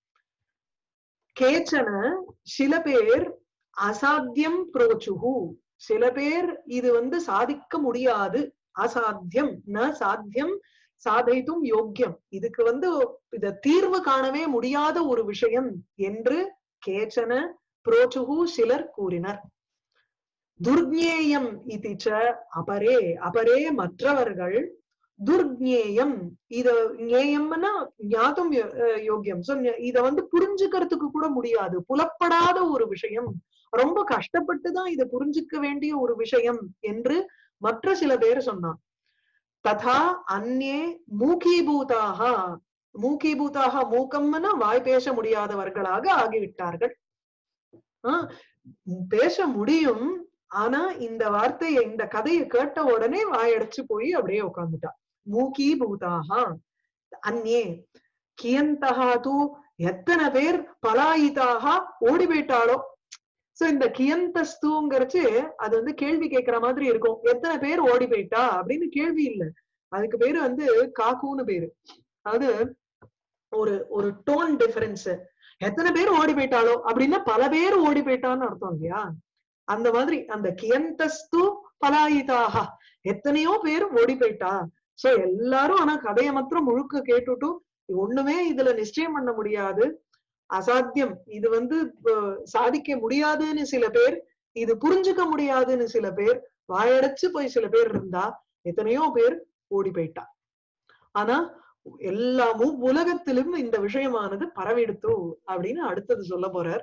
கேச்சன சில பேர் அசாத்தியம் புரோச்சுகு சில பேர் இது வந்து சாதிக்க முடியாது அசாத்தியம் ந சாத்தியம் சாதைத்தும் யோக்கியம் இதுக்கு வந்து இத தீர்வு காணவே முடியாத ஒரு விஷயம் என்று கேச்சன புரோச்சுகு சிலர் கூறினர் துர்ஞேயம் இதிச்ச அபரே அபரே மற்றவர்கள் துர்ஞேயம் இத ஞேயம்னா ஞாதும் யோ- அஹ் யோக்கியம் சோ இத வந்து புரிஞ்சுக்கிறதுக்கு கூட முடியாது புலப்படாத ஒரு விஷயம் ரொம்ப கஷ்டப்பட்டுதான் இத புரிஞ்சுக்க வேண்டிய ஒரு விஷயம் என்று மற்ற சில பேர் சொன்னான் ததா அந்நே மூகீபூதாக மூகீபூதாக மூக்கம்னா வாய் பேச முடியாதவர்களாக ஆகிவிட்டார்கள் ஆஹ் பேச முடியும் ஆனா இந்த வார்த்தையை இந்த கதையை கேட்ட உடனே வாயடைச்சு போய் அப்படியே உட்கார்ந்துட்டா மூகீபூதாக அந்நே கியந்தகா தூ எத்தனை பேர் பலாயிதாக ஓடி போயிட்டாளோ சோ இந்த கியந்தஸ்துங்கிறச்சு அது வந்து கேள்வி கேட்கிற மாதிரி இருக்கும் எத்தனை பேர் ஓடி போயிட்டா அப்படின்னு கேள்வி இல்ல அதுக்கு பேரு வந்து காக்குன்னு பேரு அதாவது ஒரு ஒரு டோன் டிஃபரன்ஸ் எத்தனை பேர் ஓடி போயிட்டாலோ அப்படின்னா பல பேர் ஓடி போயிட்டான்னு அர்த்தம் இல்லையா அந்த மாதிரி அந்த கியந்தஸ்து பலாயிதாக எத்தனையோ பேர் ஓடி போயிட்டா சோ எல்லாரும் ஆனா கதையை மாத்திரம் முழுக்க கேட்டுட்டு ஒண்ணுமே இதுல நிச்சயம் பண்ண முடியாது அசாத்தியம் இது வந்து அஹ், சாதிக்க முடியாதுன்னு சில பேர் இது புரிஞ்சுக்க முடியாதுன்னு சில பேர் வாயடைச்சு போய் சில பேர் இருந்தா எத்தனையோ பேர் ஓடி போயிட்டா ஆனா எல்லாமும் உலகத்திலும் இந்த விஷயமானது பரவிடுத்து அப்படின்னு அடுத்தது சொல்ல போறார்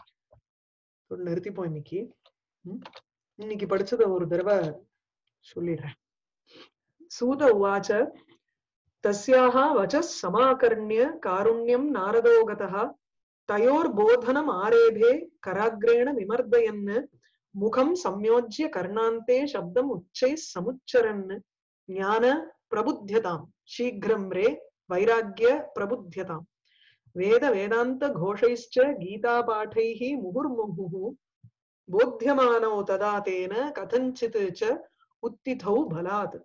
ஒரு நிறுத்திப்போம் இன்னைக்கு ம்? இன்னைக்கு படிச்சத ஒரு தடவை சொல்லிடுறேன் சூத உவாச்ச தஸ்யாஹ வச்சஸ் சமாகர்ணிய காருண்யம் நாரதோகதः தயோர்போதனம் ஆரேபே கராக்ரேண விமர்தயன் முகம் சம்யோஜ்ய கர்ணாந்தே சப்தம் உச்சை சமுச்சரன் ஞான பிரபுத்தியதாம் சீக்கிரம் ரே வைராக்கிய பிரபுத்தியதாம் வேத வேதாந்த கோஷைश्च கீதாபாठैः முகுர்முहुः போத்தியமானோ ததா தேன கதஞ்சித் ச உத்திதௌ பலாத்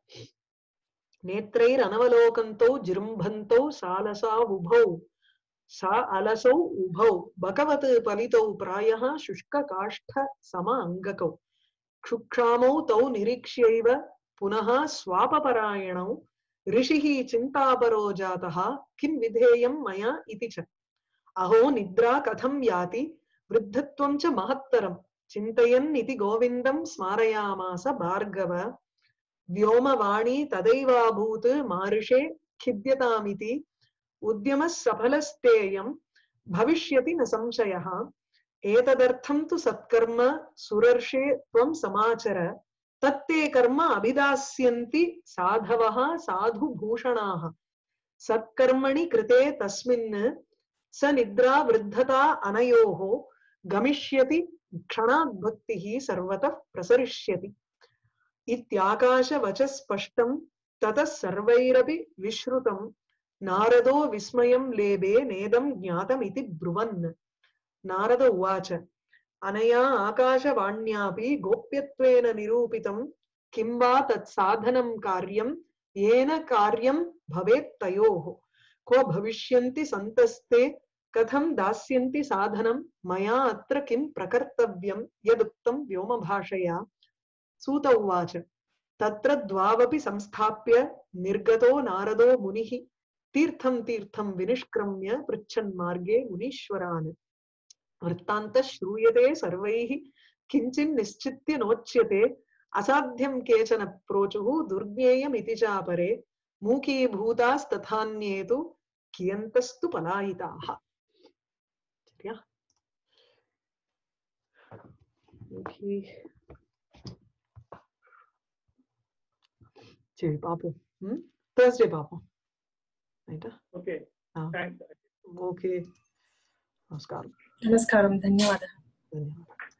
नेत्रैरनवलोकन्तौ जिरुम्भन्तौ सालसा उभौ सा अलसौ उभौ भगवत् पलितौ प्रायः शुष्ककाष्ठ सम अङ्गकौ क्षुक्षामौ तौ निरीक्ष्यैव पुनः स्वापपरायणौ ऋषिः चिन्तापरो जातः किं विधेयं मया इति च अहो निद्रा कथं याति वृद्धत्वं च महत्तरं चिन्तयन् इति गोविन्दं स्मारयामास भार्गव व्योमवाणी तदैवाभूत् मारुषे खिद्यतामिति उद्यमः सफलस्तेयं भविष्यति न संशयः एतदर्थं तु सत्कर्म सुरर्षे त्वं समाचर तत्ते कर्म अभिदास्यन्ति साधवः साधुभूषणाः सत्कर्मणि कृते तस्मिन् स निद्रा वृद्धता अनयोः गमिष्यति क्षणाद्भक्तिः सर्वतः प्रसरिष्यति इत्याकाशवचः स्पष्टं ततः सर्वैरपि विश्रुतं नारदो विस्मयं लेभे नेदं ज्ञातमिति ब्रुवन् नारद उवाच अनया आकाशवाण्यापि गोप्यत्वेन निरूपितं किं वा तत्साधनं कार्यं येन कार्यं भवेत् तयोः क्व भविष्यन्ति सन्तस्ते कथं दास्यन्ति साधनं मया अत्र किं प्रकर्तव्यं यदुक्तं व्योमभाषया सूत उवाच तत्र द्वावपि संस्थाप्य निर्गतो नारदो मुनिः तीर्थं तीर्थं विनिष्क्रम्य पृच्छन् मार्गे मुनीश्वरान् वृत्तान्तः श्रूयते सर्वैः किञ्चिन्निश्चित्य नोच्यते असाध्यं केचन प्रोचुः दुर्ज्ञेयमिति चापरे मूकीभूतास्तथान्ये तु कियन्तस्तु पलायिताः சரியா Okay. சரி பாப்போம் ம் தேர்ஸ்டே பாப்போம் ரைட்டா Okay. Ah. Thanks. ஓகே நமஸ்காரம் नमस्कारं धन्यवादः धन्यवादः